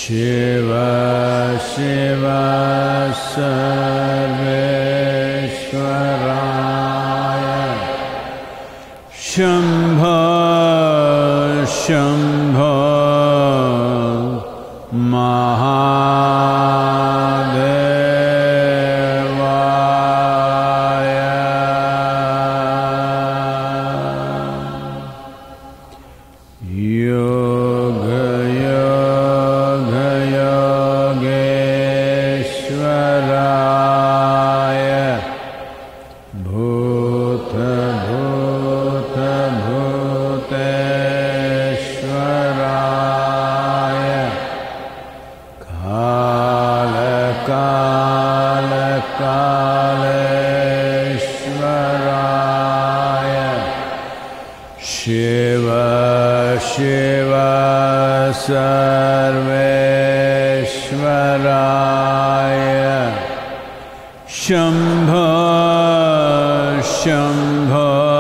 शिव शिव सर्वेश्वराय शम्भ शम्भ महादेवाय योग योग योगेश्वराय भूत भूत भूतेश्वराय काल काल कालेश्वराय शिव शिव सर्वेश्वराय शम्भ शम्भ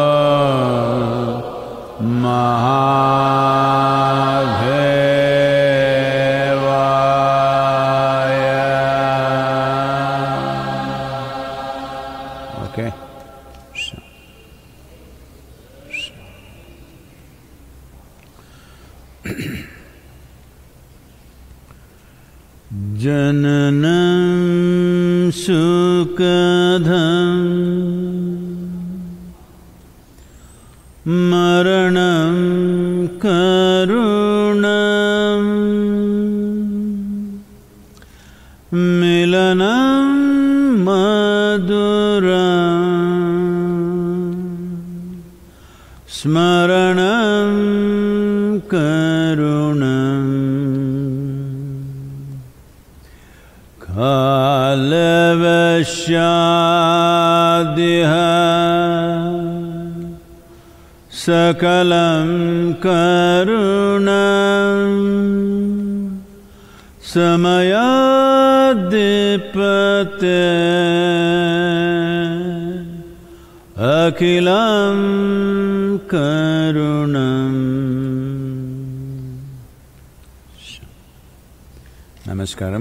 महादेवाय Okay. So. जननं सुखधम् मरणं करुणम् मिलनं मधुरम् स्मरणं करुणम् कालवशादिह सकलं करुणम् समयादिपते अखिलं करुणम् नमस्कारम्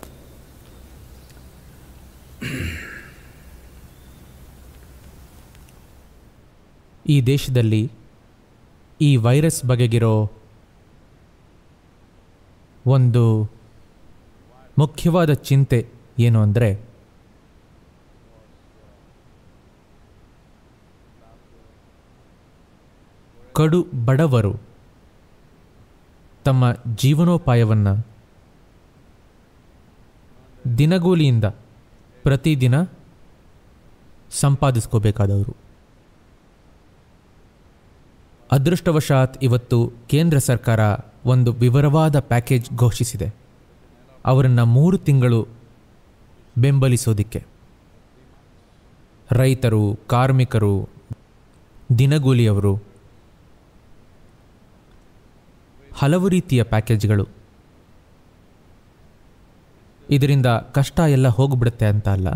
ಈ ದೇಶದಲ್ಲಿ ಈ ವೈರಸ್ ಬಗೆಗಿರೋ ಒಂದು ಮುಖ್ಯವಾದ ಚಿಂತೆ ಏನು ಅಂದರೆ ಕಡು ಬಡವರು ತಮ್ಮ ಜೀವನೋಪಾಯವನ್ನು ದಿನಗೂಲಿಯಿಂದ ಪ್ರತಿದಿನ ಸಂಪಾದಿಸ್ಕೋಬೇಕಾದವರು ಅದೃಷ್ಟವಶಾತ್ ಇವತ್ತು ಕೇಂದ್ರ ಸರ್ಕಾರ ಒಂದು ವಿವರವಾದ ಪ್ಯಾಕೇಜ್ ಘೋಷಿಸಿದೆ ಅವರನ್ನು ಮೂರು ತಿಂಗಳು ಬೆಂಬಲಿಸೋದಿಕ್ಕೆ ರೈತರು ಕಾರ್ಮಿಕರು ದಿನಗೂಲಿಯವರು ಹಲವು ರೀತಿಯ ಪ್ಯಾಕೇಜ್ಗಳು ಇದರಿಂದ ಕಷ್ಟ ಎಲ್ಲ ಹೋಗ್ಬಿಡುತ್ತೆ ಅಂತ ಅಲ್ಲ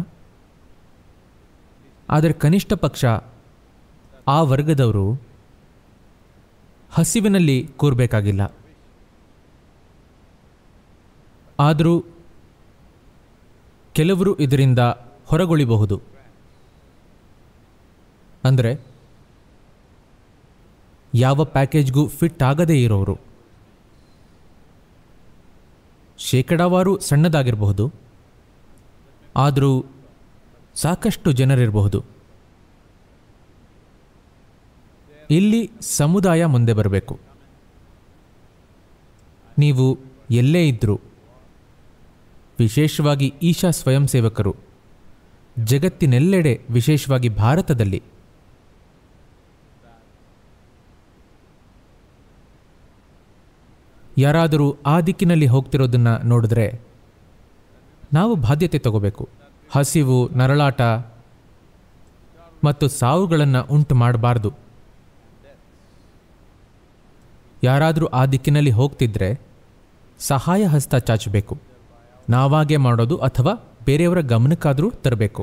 ಆದರೆ ಕನಿಷ್ಠ ಪಕ್ಷ ಆ ವರ್ಗದವರು ಹಸಿವಿನಲ್ಲಿ ಕೂರಬೇಕಾಗಿಲ್ಲ ಆದರೂ ಕೆಲವರು ಇದರಿಂದ ಹೊರಗುಳಿಬಹುದು ಅಂದರೆ ಯಾವ ಪ್ಯಾಕೇಜ್ಗೂ ಫಿಟ್ ಆಗದೇ ಇರೋರು ಶೇಕಡಾವಾರು ಸಣ್ಣದಾಗಿರಬಹುದು ಆದರೂ ಸಾಕಷ್ಟು ಜನರಿರಬಹುದು ಇಲ್ಲಿ ಸಮುದಾಯ ಮುಂದೆ ಬರಬೇಕು ನೀವು ಎಲ್ಲೇ ಇದ್ದರೂ ವಿಶೇಷವಾಗಿ ಈಶಾ ಸ್ವಯಂ ಸೇವಕರು ಜಗತ್ತಿನೆಲ್ಲೆಡೆ ವಿಶೇಷವಾಗಿ ಭಾರತದಲ್ಲಿ ಯಾರಾದರೂ ಆ ದಿಕ್ಕಿನಲ್ಲಿ ಹೋಗ್ತಿರೋದನ್ನ ನೋಡಿದ್ರೆ ನಾವು ಬಾಧ್ಯತೆ ತಗೋಬೇಕು ಹಸಿವು ನರಳಾಟ ಮತ್ತು ಸಾವುಗಳನ್ನು ಉಂಟು ಮಾಡಬಾರ್ದು ಯಾರಾದರೂ ಆ ದಿಕ್ಕಿನಲ್ಲಿ ಹೋಗ್ತಿದ್ರೆ ಸಹಾಯ ಹಸ್ತ ಚಾಚಬೇಕು ನಾವಾಗೆ ಮಾಡೋದು ಅಥವಾ ಬೇರೆಯವರ ಗಮನಕ್ಕಾದರೂ ತರಬೇಕು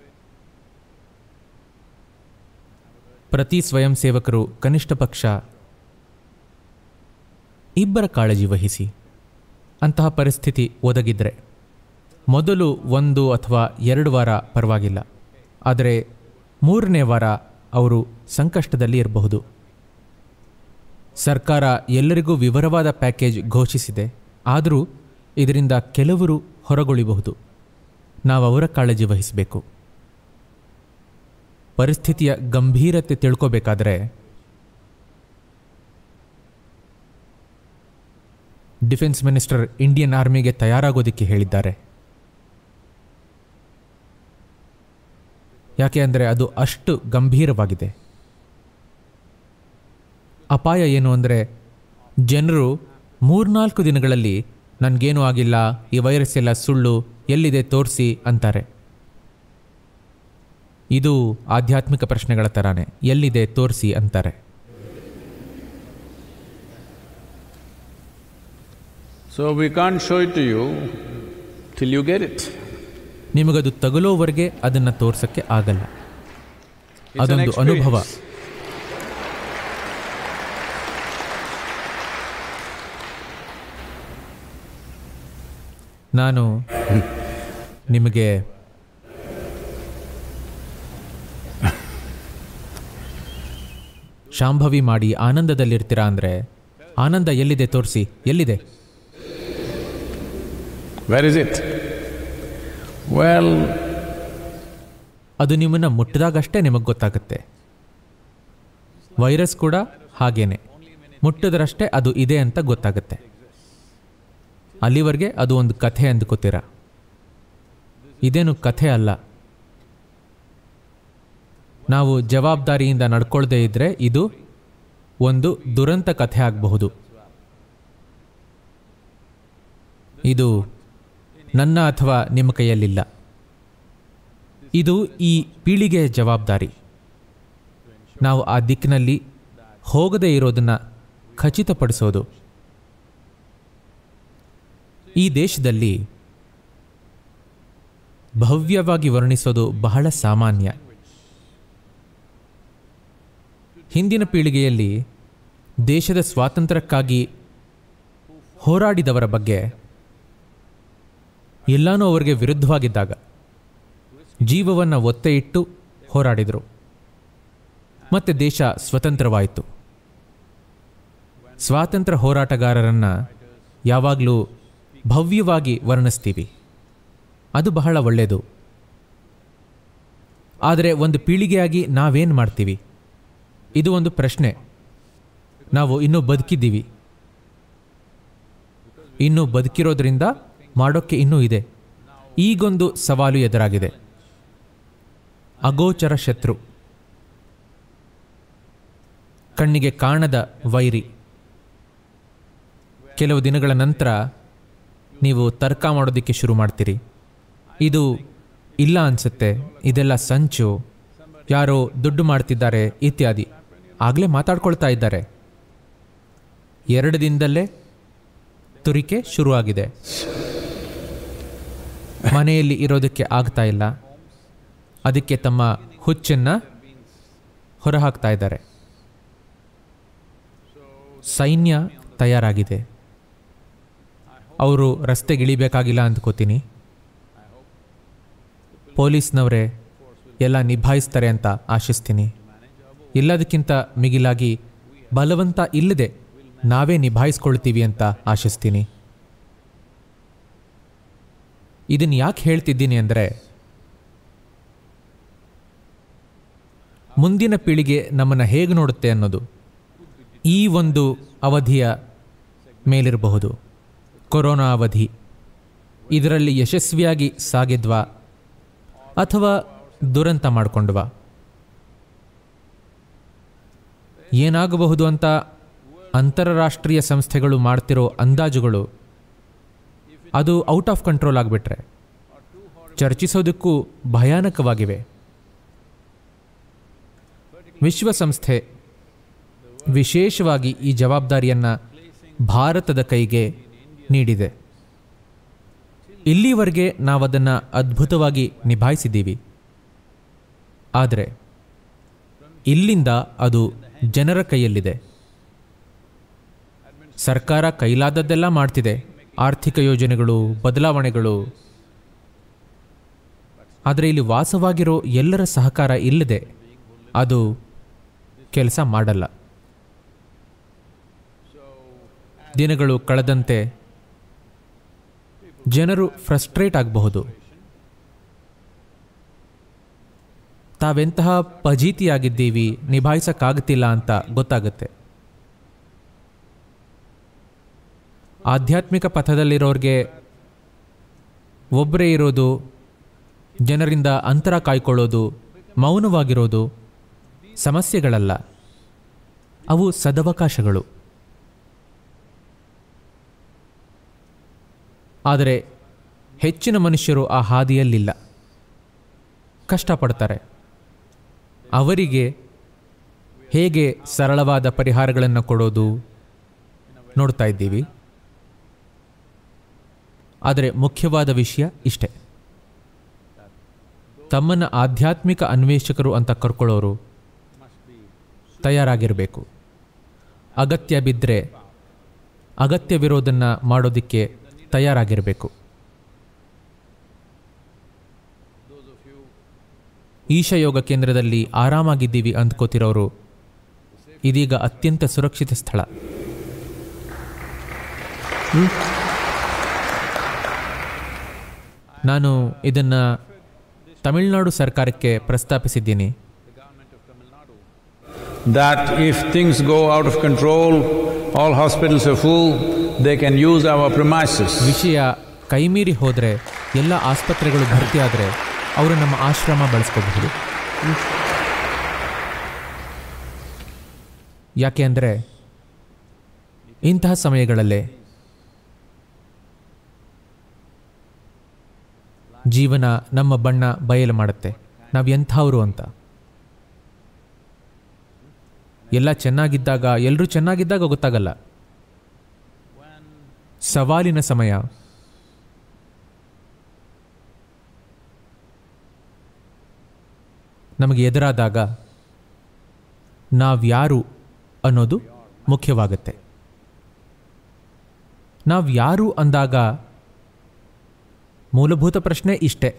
ಪ್ರತಿ ಸ್ವಯಂ ಸೇವಕರು ಕನಿಷ್ಠ ಪಕ್ಷ ಇಬ್ಬರ ಕಾಳಜಿ ವಹಿಸಿ ಅಂತಹ ಪರಿಸ್ಥಿತಿ ಒದಗಿದ್ರೆ ಮೊದಲು ಒಂದು ಅಥವಾ ಎರಡು ವಾರ ಪರವಾಗಿಲ್ಲ ಆದರೆ ಮೂರನೇ ವಾರ ಅವರು ಸಂಕಷ್ಟದಲ್ಲಿ ಇರಬಹುದು ಸರ್ಕಾರ ಎಲ್ಲರಿಗೂ ವಿವರವಾದ ಪ್ಯಾಕೇಜ್ ಘೋಷಿಸಿದೆ ಆದರೂ ಇದರಿಂದ ಕೆಲವರು ಹೊರಗುಳಿಬಹುದು ನಾವು ಅವರ ಕಾಳಜಿ ವಹಿಸಬೇಕು ಪರಿಸ್ಥಿತಿಯ ಗಂಭೀರತೆ ತಿಳ್ಕೋಬೇಕಾದ್ರೆ ಡಿಫೆನ್ಸ್ ಮಿನಿಸ್ಟರ್ ಇಂಡಿಯನ್ ಆರ್ಮಿಗೆ ತಯಾರಾಗೋದಕ್ಕೆ ಹೇಳಿದ್ದಾರೆ ಯಾಕೆ ಅಂದರೆ ಅದು ಅಷ್ಟು ಗಂಭೀರವಾಗಿದೆ ಅಪಾಯ ಏನು ಅಂದರೆ ಜನರು ಮೂರ್ನಾಲ್ಕು ದಿನಗಳಲ್ಲಿ ನನಗೇನೂ ಆಗಿಲ್ಲ ಈ ವೈರಸ್ ಎಲ್ಲ ಸುಳ್ಳು ಎಲ್ಲಿದೆ ತೋರಿಸಿ ಅಂತಾರೆ ಇದು ಆಧ್ಯಾತ್ಮಿಕ ಪ್ರಶ್ನೆಗಳ ಥರಾನೇ ಎಲ್ಲಿದೆ ತೋರಿಸಿ ಅಂತಾರೆ So we can't show it to you till you get it. ನಿಮಗದು ತಗುಲೋವರೆಗೆ ಅದನ್ನು ತೋರ್ಸಕ್ಕೆ ಆಗಲ್ಲ It's an ಅದೊಂದು ಅನುಭವ experience. ನಾನು ನಿಮಗೆ ಶಾಂಭವಿ ಮಾಡಿ ಆನಂದದಲ್ಲಿರ್ತೀರಾ ಅಂದರೆ ಆನಂದ ಎಲ್ಲಿದೆ ತೋರಿಸಿ ಎಲ್ಲಿದೆ Where is it? Well, ಅದು ನಿಮ್ಮನ್ನು ಮುಟ್ಟಿದಾಗಷ್ಟೇ ನಿಮಗೆ ಗೊತ್ತಾಗುತ್ತೆ ವೈರಸ್ ಕೂಡ ಹಾಗೇನೆ ಮುಟ್ಟಿದ್ರಷ್ಟೇ ಅದು ಇದೆ ಅಂತ ಗೊತ್ತಾಗುತ್ತೆ ಅಲ್ಲಿವರೆಗೆ ಅದು ಒಂದು ಕಥೆ ಅಂದ್ಕೋತೀರ ಇದೇನು ಕಥೆ ಅಲ್ಲ ನಾವು ಜವಾಬ್ದಾರಿಯಿಂದ ನಡ್ಕೊಳ್ದೇ ಇದ್ರೆ ಇದು ಒಂದು ದುರಂತ ಕಥೆ ಆಗಬಹುದು ಇದು ನನ್ನ ಅಥವಾ ನಿಮ್ಮ ಕೈಯಲ್ಲಿಲ್ಲ ಇದು ಈ ಪೀಳಿಗೆಯ ಜವಾಬ್ದಾರಿ ನಾವು ಆ ದಿಕ್ಕಿನಲ್ಲಿ ಹೋಗದೇ ಇರೋದನ್ನು ಖಚಿತಪಡಿಸೋದು ಈ ದೇಶದಲ್ಲಿ ಭವ್ಯವಾಗಿ ವರ್ಣಿಸೋದು ಬಹಳ ಸಾಮಾನ್ಯ ಹಿಂದಿನ ಪೀಳಿಗೆಯಲ್ಲಿ ದೇಶದ ಸ್ವಾತಂತ್ರ್ಯಕ್ಕಾಗಿ ಹೋರಾಡಿದವರ ಬಗ್ಗೆ ಎಲ್ಲಾನೂ ಅವರಿಗೆ ವಿರುದ್ಧವಾಗಿದ್ದಾಗ ಜೀವವನ್ನು ಒತ್ತೆ ಇಟ್ಟು ಹೋರಾಡಿದರು ಮತ್ತೆ ದೇಶ ಸ್ವತಂತ್ರವಾಯಿತು ಸ್ವಾತಂತ್ರ್ಯ ಹೋರಾಟಗಾರರನ್ನು ಯಾವಾಗಲೂ ಭವ್ಯವಾಗಿ ವರ್ಣಿಸ್ತೀವಿ ಅದು ಬಹಳ ಒಳ್ಳೆಯದು ಆದರೆ ಒಂದು ಪೀಳಿಗೆಯಾಗಿ ನಾವೇನು ಮಾಡ್ತೀವಿ ಇದು ಒಂದು ಪ್ರಶ್ನೆ ನಾವು ಇನ್ನೂ ಬದುಕಿದ್ದೀವಿ ಇನ್ನೂ ಬದುಕಿರೋದ್ರಿಂದ ಮಾಡೋಕ್ಕೆ ಇನ್ನೂ ಇದೆ ಈಗೊಂದು ಸವಾಲು ಎದುರಾಗಿದೆ ಅಗೋಚರ ಶತ್ರು ಕಣ್ಣಿಗೆ ಕಾಣದ ವೈರಿ ಕೆಲವು ದಿನಗಳ ನಂತರ ನೀವು ತರ್ಕ ಮಾಡೋದಕ್ಕೆ ಶುರು ಮಾಡ್ತೀರಿ ಇದು ಇಲ್ಲ ಅನ್ಸುತ್ತೆ ಇದೆಲ್ಲ ಸಂಚು ಯಾರೋ ದುಡ್ಡು ಮಾಡ್ತಿದ್ದಾರೆ ಇತ್ಯಾದಿ ಆಗಲೇ ಮಾತಾಡ್ಕೊಳ್ತಾ ಇದ್ದಾರೆ ಎರಡು ದಿನದಲ್ಲೇ ತುರಿಕೆ ಶುರುವಾಗಿದೆ ಮನೆಯಲ್ಲಿ ಇರೋದಕ್ಕೆ ಆಗ್ತಾ ಇಲ್ಲ ಅದಕ್ಕೆ ತಮ್ಮ ಹುಚ್ಚನ್ನು ಹೊರಹಾಕ್ತಾ ಇದ್ದಾರೆ ಸೈನ್ಯ ತಯಾರಾಗಿದೆ ಅವರು ರಸ್ತೆಗಿಳಿಬೇಕಾಗಿಲ್ಲ ಅಂದ್ಕೋತೀನಿ ಪೊಲೀಸ್ನವರೇ ಎಲ್ಲ ನಿಭಾಯಿಸ್ತಾರೆ ಅಂತ ಆಶಿಸ್ತೀನಿ ಎಲ್ಲದಕ್ಕಿಂತ ಮಿಗಿಲಾಗಿ ಬಲವಂತ ಇಲ್ಲದೆ ನಾವೇ ನಿಭಾಯಿಸ್ಕೊಳ್ತೀವಿ ಅಂತ ಆಶಿಸ್ತೀನಿ ಇದನ್ನು ಯಾಕೆ ಹೇಳ್ತಿದ್ದೀನಿ ಅಂದರೆ ಮುಂದಿನ ಪೀಳಿಗೆ ನಮ್ಮನ್ನು ಹೇಗೆ ನೋಡುತ್ತೆ ಅನ್ನೋದು ಈ ಒಂದು ಅವಧಿಯ ಮೇಲಿರಬಹುದು ಕೊರೋನಾ ಅವಧಿ ಇದರಲ್ಲಿ ಯಶಸ್ವಿಯಾಗಿ ಸಾಗಿದ್ವಾ ಅಥವಾ ದುರಂತ ಮಾಡಿಕೊಂಡ್ವಾ ಏನಾಗಬಹುದು ಅಂತ ಅಂತಾರಾಷ್ಟ್ರೀಯ ಸಂಸ್ಥೆಗಳು ಮಾಡ್ತಿರೋ ಅಂದಾಜುಗಳು ಅದು ಔಟ್ ಆಫ್ ಕಂಟ್ರೋಲ್ ಆಗಿಬಿಟ್ರೆ ಚರ್ಚಿಸೋದಕ್ಕೂ ಭಯಾನಕವಾಗಿವೆ ವಿಶ್ವಸಂಸ್ಥೆ ವಿಶೇಷವಾಗಿ ಈ ಜವಾಬ್ದಾರಿಯನ್ನು ಭಾರತದ ಕೈಗೆ ನೀಡಿದೆ ಇಲ್ಲಿವರೆಗೆ ನಾವದನ್ನು ಅದ್ಭುತವಾಗಿ ನಿಭಾಯಿಸಿದ್ದೀವಿ ಆದರೆ ಇಲ್ಲಿಂದ ಅದು ಜನರ ಕೈಯಲ್ಲಿದೆ ಸರ್ಕಾರ ಕೈಲಾದದ್ದೆಲ್ಲ ಮಾಡ್ತಿದೆ ಆರ್ಥಿಕ ಯೋಜನೆಗಳು ಬದಲಾವಣೆಗಳು ಆದರೆ ಇಲ್ಲಿ ವಾಸವಾಗಿರೋ ಎಲ್ಲರ ಸಹಕಾರ ಇಲ್ಲದೆ ಅದು ಕೆಲಸ ಮಾಡಲ್ಲ ದಿನಗಳು ಕಳೆದಂತೆ ಜನರು ಫ್ರಸ್ಟ್ರೇಟ್ ಆಗಬಹುದು ತಾವೆಂತಹ ಪಜೀತಿಯಾಗಿದ್ದೀವಿ ನಿಭಾಯಿಸಕ್ಕಾಗ್ತಿಲ್ಲ ಅಂತ ಗೊತ್ತಾಗುತ್ತೆ ಆಧ್ಯಾತ್ಮಿಕ ಪಥದಲ್ಲಿರೋರಿಗೆ ಒಬ್ಬರೇ ಇರೋದು ಜನರಿಂದ ಅಂತರ ಕಾಯ್ಕೊಳ್ಳೋದು ಮೌನವಾಗಿರೋದು ಸಮಸ್ಯೆಗಳಲ್ಲ ಅವು ಸದವಕಾಶಗಳು ಆದರೆ ಹೆಚ್ಚಿನ ಮನುಷ್ಯರು ಆ ಹಾದಿಯಲ್ಲಿಲ್ಲ ಕಷ್ಟಪಡ್ತಾರೆ ಅವರಿಗೆ ಹೇಗೆ ಸರಳವಾದ ಪರಿಹಾರಗಳನ್ನು ಕೊಡೋದು ನೋಡ್ತಾ ಇದ್ದೀವಿ ಆದರೆ ಮುಖ್ಯವಾದ ವಿಷಯ ಇಷ್ಟೆ ತಮ್ಮನ್ನು ಆಧ್ಯಾತ್ಮಿಕ ಅನ್ವೇಷಕರು ಅಂತ ಕರ್ಕೊಳ್ಳೋರು ತಯಾರಾಗಿರಬೇಕು ಅಗತ್ಯ ಬಿದ್ದರೆ ಅಗತ್ಯವಿರೋದನ್ನು ಮಾಡೋದಕ್ಕೆ ತಯಾರಾಗಿರಬೇಕು ಈಶಯೋಗ ಕೇಂದ್ರದಲ್ಲಿ ಆರಾಮಾಗಿದ್ದೀವಿ ಅಂದ್ಕೋತಿರೋರು ಇದೀಗ ಅತ್ಯಂತ ಸುರಕ್ಷಿತ ಸ್ಥಳ ನಾನು ಇದನ್ನು ತಮಿಳುನಾಡು ಸರ್ಕಾರಕ್ಕೆ ಪ್ರಸ್ತಾಪಿಸಿದ್ದೀನಿ that if things go out of control, all hospitals are full, they can use our premises. ವಿಷಯ ಕೈಮೀರಿ ಹೋದರೆ ಎಲ್ಲ ಆಸ್ಪತ್ರೆಗಳು ಭರ್ತಿ ಆದರೆ ಅವರು ನಮ್ಮ ಆಶ್ರಮ ಬಳಸ್ಕೋಬಹುದು ಯಾಕೆ ಅಂದರೆ ಇಂತಹ ಸಮಯಗಳಲ್ಲೇ ಜೀವನ ನಮ್ಮ ಬಣ್ಣ ಬಯಲು ಮಾಡುತ್ತೆ ನಾವು ಎಂಥವರು ಅಂತ ಎಲ್ಲ ಚೆನ್ನಾಗಿದ್ದಾಗ ಎಲ್ಲರೂ ಚೆನ್ನಾಗಿದ್ದಾಗ ಗೊತ್ತಾಗಲ್ಲ ಸವಾಲಿನ ಸಮಯ ನಮಗೆ ಎದುರಾದಾಗ ನಾವ್ಯಾರು ಅನ್ನೋದು ಮುಖ್ಯವಾಗುತ್ತೆ ನಾವ್ಯಾರು ಅಂದಾಗ ಮೂಲಭೂತ ಪ್ರಶ್ನೆ ಇಷ್ಟೇ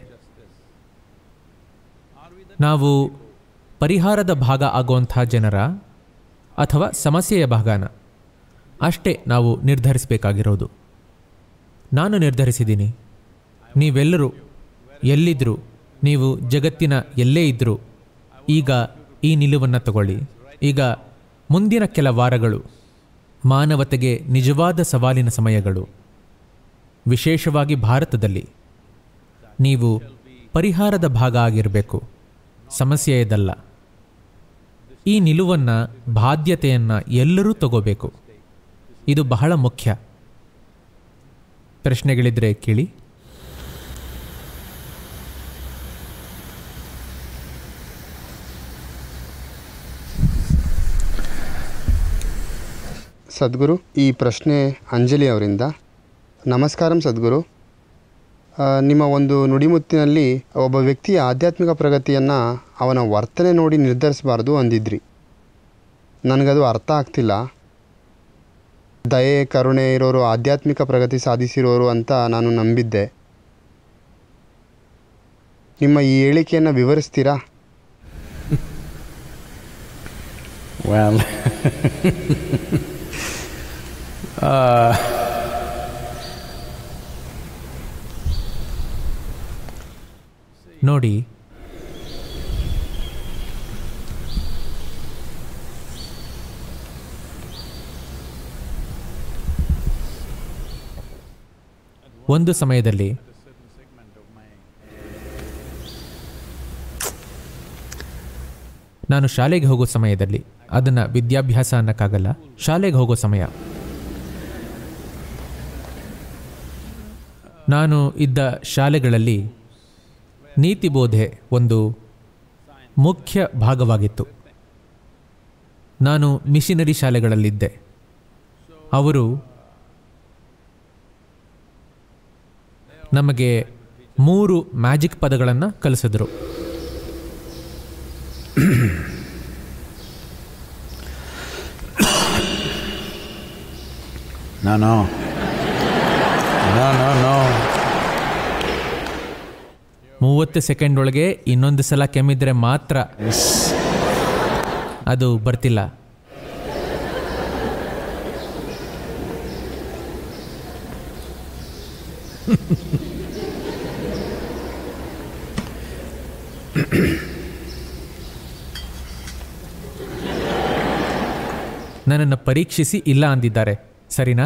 ನಾವು ಪರಿಹಾರದ ಭಾಗ ಆಗುವಂಥ ಜನರ ಅಥವಾ ಸಮಸ್ಯೆಯ ಭಾಗನ ಅಷ್ಟೇ ನಾವು ನಿರ್ಧರಿಸಬೇಕಾಗಿರೋದು ನಾನು ನಿರ್ಧರಿಸಿದ್ದೀನಿ ನೀವೆಲ್ಲರೂ ಎಲ್ಲಿದ್ದರೂ ನೀವು ಜಗತ್ತಿನ ಎಲ್ಲೇ ಇದ್ದರೂ ಈಗ ಈ ನಿಲುವನ್ನು ತಗೊಳ್ಳಿ ಈಗ ಮುಂದಿನ ಕೆಲ ವಾರಗಳು ಮಾನವತೆಗೆ ನಿಜವಾದ ಸವಾಲಿನ ಸಮಯಗಳು ವಿಶೇಷವಾಗಿ ಭಾರತದಲ್ಲಿ ನೀವು ಪರಿಹಾರದ ಭಾಗ ಆಗಿರಬೇಕು ಸಮಸ್ಯೆಯದಲ್ಲ ಈ ನಿಲುವನ್ನು ಬಾಧ್ಯತೆಯನ್ನು ಎಲ್ಲರೂ ತಗೋಬೇಕು ಇದು ಬಹಳ ಮುಖ್ಯ ಪ್ರಶ್ನೆಗಳಿದ್ರೆ ಕೇಳಿ ಸದ್ಗುರು ಈ ಪ್ರಶ್ನೆ ಅಂಜಲಿ ಅವರಿಂದ ನಮಸ್ಕಾರಂ ಸದ್ಗುರು ಆ, ನಿಮ್ಮ ಒಂದು ನುಡಿಮುತ್ತಿನಲ್ಲಿ ಒಬ್ಬ ವ್ಯಕ್ತಿಯ ಆಧ್ಯಾತ್ಮಿಕ ಪ್ರಗತಿಯನ್ನು ಅವನ ವರ್ತನೆ ನೋಡಿ ನಿರ್ಧರಿಸಬಾರ್ದು ಅಂದಿದ್ರಿ ನನಗದು ಅರ್ಥ ಆಗ್ತಿಲ್ಲ ದಯೆ ಕರುಣೆ ಇರೋರು ಆಧ್ಯಾತ್ಮಿಕ ಪ್ರಗತಿ ಸಾಧಿಸಿರೋರು ಅಂತ ನಾನು ನಂಬಿದ್ದೆ ನಿಮ್ಮ ಈ ಹೇಳಿಕೆಯನ್ನು ವಿವರಿಸ್ತೀರಾ Well, uh, ನೋಡಿ ಒಂದು ಸಮಯದಲ್ಲಿ ನಾನು ಶಾಲೆಗೆ ಹೋಗೋ ಸಮಯದಲ್ಲಿ ಅದನ್ನು ವಿದ್ಯಾಭ್ಯಾಸ ಅನ್ನಕ್ಕಾಗಲ್ಲ ಶಾಲೆಗೆ ಹೋಗೋ ಸಮಯ ನಾನು ಇದ್ದ ಶಾಲೆಗಳಲ್ಲಿ ನೀತಿಬೋಧೆ ಒಂದು ಮುಖ್ಯ ಭಾಗವಾಗಿತ್ತು ನಾನು ಮಿಷನರಿ ಶಾಲೆಗಳಲ್ಲಿದ್ದೆ ಅವರು ನಮಗೆ ಮೂರು ಮ್ಯಾಜಿಕ್ ಪದಗಳನ್ನು ಕಲಿಸಿದ್ರು no, no. no, no. ಮೂವತ್ತು ಸೆಕೆಂಡ್ ಒಳಗೆ ಇನ್ನೊಂದು ಸಲ ಕೆಮ್ಮಿದ್ರೆ ಮಾತ್ರ ಅದು ಬರ್ತಿಲ್ಲ ನನ್ನನ್ನು ಪರೀಕ್ಷಿಸಿ ಇಲ್ಲ ಅಂದಿದ್ದಾರೆ ಸರಿನಾ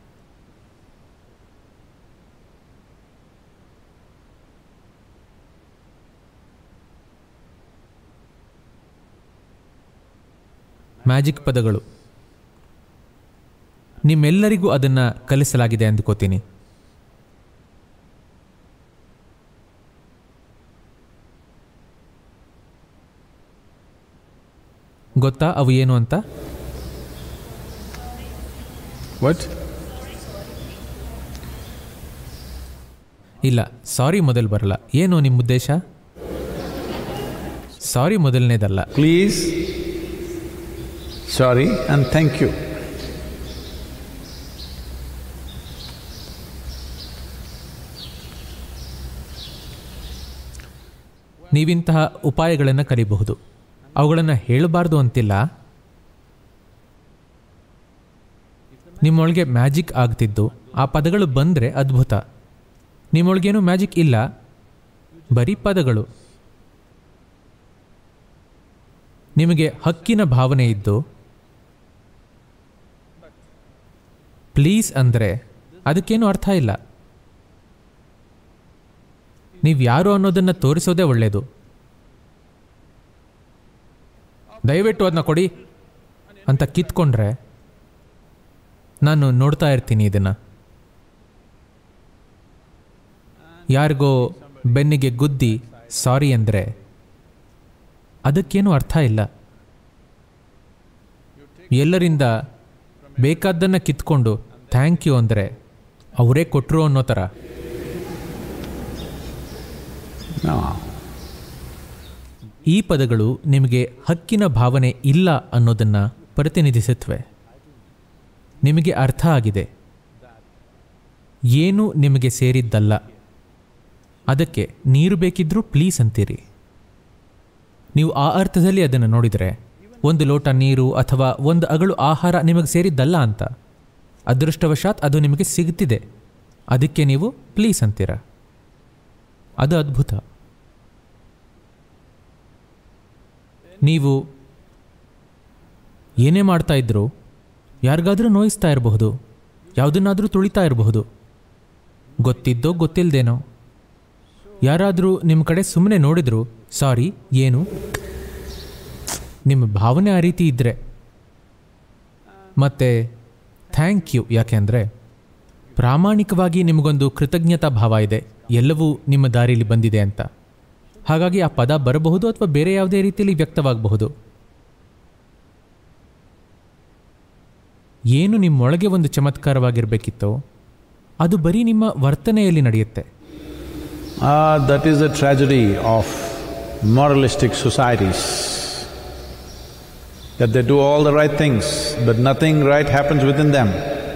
ಮ್ಯಾಜಿಕ್ ಪದಗಳು ನಿಮ್ಮೆಲ್ಲರಿಗೂ ಅದನ್ನು ಕಲಿಸಲಾಗಿದೆ ಅಂದುಕೋತೀನಿ ಗೊತ್ತಾ ಅವು ಏನು ಅಂತ What? ಇಲ್ಲ ಸಾರಿ ಮೊದಲು ಬರಲ್ಲ ಏನು ನಿಮ್ಮ ಉದ್ದೇಶ ಸಾರಿ ಮೊದಲನೇದಲ್ಲ Please, sorry, and thank you. ನೀವಿಂತಹ ಉಪಾಯಗಳನ್ನು ಕಲಿಬಹುದು ಅವುಗಳನ್ನು ಹೇಳಬಾರ್ದು ಅಂತಿಲ್ಲ ನಿಮ್ಮೊಳಗೆ ಮ್ಯಾಜಿಕ್ ಆಗ್ತಿದ್ದು ಆ ಪದಗಳು ಬಂದರೆ ಅದ್ಭುತ ನಿಮ್ಮೊಳಗೇನು ಮ್ಯಾಜಿಕ್ ಇಲ್ಲ ಬರೀ ಪದಗಳು ನಿಮಗೆ ಹಕ್ಕಿನ ಭಾವನೆ ಇದ್ದು ಪ್ಲೀಸ್ ಅಂದರೆ ಅದಕ್ಕೇನು ಅರ್ಥ ಇಲ್ಲ ನೀವು ಯಾರು ಅನ್ನೋದನ್ನು ತೋರಿಸೋದೇ ಒಳ್ಳೆಯದು ದಯವಿಟ್ಟು ಅದನ್ನ ಕೊಡಿ ಅಂತ ಕಿತ್ಕೊಂಡ್ರೆ ನಾನು ನೋಡ್ತಾ ಇರ್ತೀನಿ ಇದನ್ನು ಯಾರಿಗೋ ಬೆನ್ನಿಗೆ ಗುದ್ದಿ ಸಾರಿ ಅಂದರೆ ಅದಕ್ಕೇನು ಅರ್ಥ ಇಲ್ಲ ಎಲ್ಲರಿಂದ ಬೇಕಾದ್ದನ್ನು ಕಿತ್ಕೊಂಡು ಥ್ಯಾಂಕ್ ಯು ಅಂದರೆ ಅವರೇ ಕೊಟ್ಟರು ಅನ್ನೋ ಥರ No. ಈ ಪದಗಳು ನಿಮಗೆ ಹಕ್ಕಿನ ಭಾವನೆ ಇಲ್ಲ ಅನ್ನೋದನ್ನು ಪ್ರತಿನಿಧಿಸುತ್ತವೆ ನಿಮಗೆ ಅರ್ಥ ಆಗಿದೆ ಏನು ನಿಮಗೆ ಸೇರಿದ್ದಲ್ಲ ಅದಕ್ಕೆ ನೀರು ಬೇಕಿದ್ರೂ ಪ್ಲೀಸ್ ಅಂತೀರಿ ನೀವು ಆ ಅರ್ಥದಲ್ಲಿ ಅದನ್ನು ನೋಡಿದರೆ ಒಂದು ಲೋಟ ನೀರು ಅಥವಾ ಒಂದು ಅಗಳು ಆಹಾರ ನಿಮಗೆ ಸೇರಿದ್ದಲ್ಲ ಅಂತ ಅದೃಷ್ಟವಶಾತ್ ಅದು ನಿಮಗೆ ಸಿಗ್ತಿದೆ ಅದಕ್ಕೆ ನೀವು ಪ್ಲೀಸ್ ಅಂತೀರ ಅದು ಅದ್ಭುತ ನೀವು ಏನೇ ಮಾಡ್ತಾ ಇದ್ರೂ ಯಾರಿಗಾದರೂ ನೋಯಿಸ್ತಾ ಇರಬಹುದು ಯಾವುದನ್ನಾದರೂ ತುಳಿತಾ ಇರಬಹುದು ಗೊತ್ತಿದ್ದೋ ಗೊತ್ತಿಲ್ಲದೇನೋ ಯಾರಾದರೂ ನಿಮ್ಮ ಕಡೆ ಸುಮ್ಮನೆ ನೋಡಿದ್ರು ಸಾರಿ ಏನು ನಿಮ್ಮ ಭಾವನೆ ಆ ರೀತಿ ಇದ್ದರೆ ಮತ್ತು ಥ್ಯಾಂಕ್ ಯು ಯಾಕೆಂದರೆ ಪ್ರಾಮಾಣಿಕವಾಗಿ ನಿಮಗೊಂದು ಕೃತಜ್ಞತಾ ಭಾವ ಇದೆ ಎಲ್ಲವೂ ನಿಮ್ಮ ದಾರಿಯಲ್ಲಿ ಬಂದಿದೆ ಅಂತ ಹಾಗಾಗಿ ಆ ಪದ ಬರಬಹುದು ಅಥವಾ ಬೇರೆ ಯಾವುದೇ ರೀತಿಯಲ್ಲಿ ವ್ಯಕ್ತವಾಗಬಹುದು ಏನು ನಿಮ್ಮೊಳಗೆ ಒಂದು ಚಮತ್ಕಾರವಾಗಿರಬೇಕಿತ್ತೋ ಅದು ಬರೀ ನಿಮ್ಮ ವರ್ತನೆಯಲ್ಲಿ ನಡೆಯುತ್ತೆ Ah, that is the tragedy of moralistic societies. That they do all the right things, but nothing right happens within them.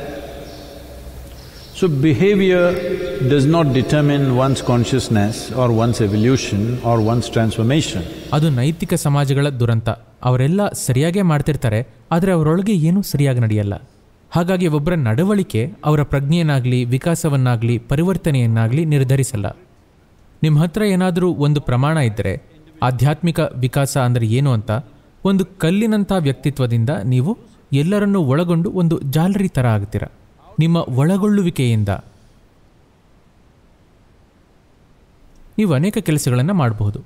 So behavior does not determine one's consciousness or one's evolution or one's transformation. ಅದು ನೈತಿಕ ಸಮಾಜಗಳ ದುರಂತ ಅವರೆಲ್ಲ ಸರಿಯಾಗೇ ಮಾಡ್ತಿರ್ತಾರೆ ಆದರೆ ಅವರೊಳಗೆ ಏನೂ ಸರಿಯಾಗಿ ನಡೆಯಲ್ಲ ಹಾಗಾಗಿ ಒಬ್ಬರ ನಡವಳಿಕೆ ಅವರ ಪ್ರಜ್ಞೆಯನ್ನಾಗಲಿ ವಿಕಾಸವನ್ನಾಗಲಿ ಪರಿವರ್ತನೆಯನ್ನಾಗಲಿ ನಿರ್ಧರಿಸಲ್ಲ ನಿಮ್ಮ ಹತ್ರ ಏನಾದರೂ ಒಂದು ಪ್ರಮಾಣ ಇದ್ದರೆ ಆಧ್ಯಾತ್ಮಿಕ ವಿಕಾಸ ಅಂದರೆ ಏನು ಅಂತ ಒಂದು ಕಲ್ಲಿನಂಥ ವ್ಯಕ್ತಿತ್ವದಿಂದ ನೀವು ಎಲ್ಲರನ್ನೂ ಒಳಗೊಂಡು ಒಂದು ಜಾಲರಿ ಥರ ಆಗ್ತೀರ ನಿಮ್ಮ ಒಳಗೊಳ್ಳುವಿಕೆಯಿಂದ ನೀವು ಅನೇಕ ಕೆಲಸಗಳನ್ನು ಮಾಡಬಹುದು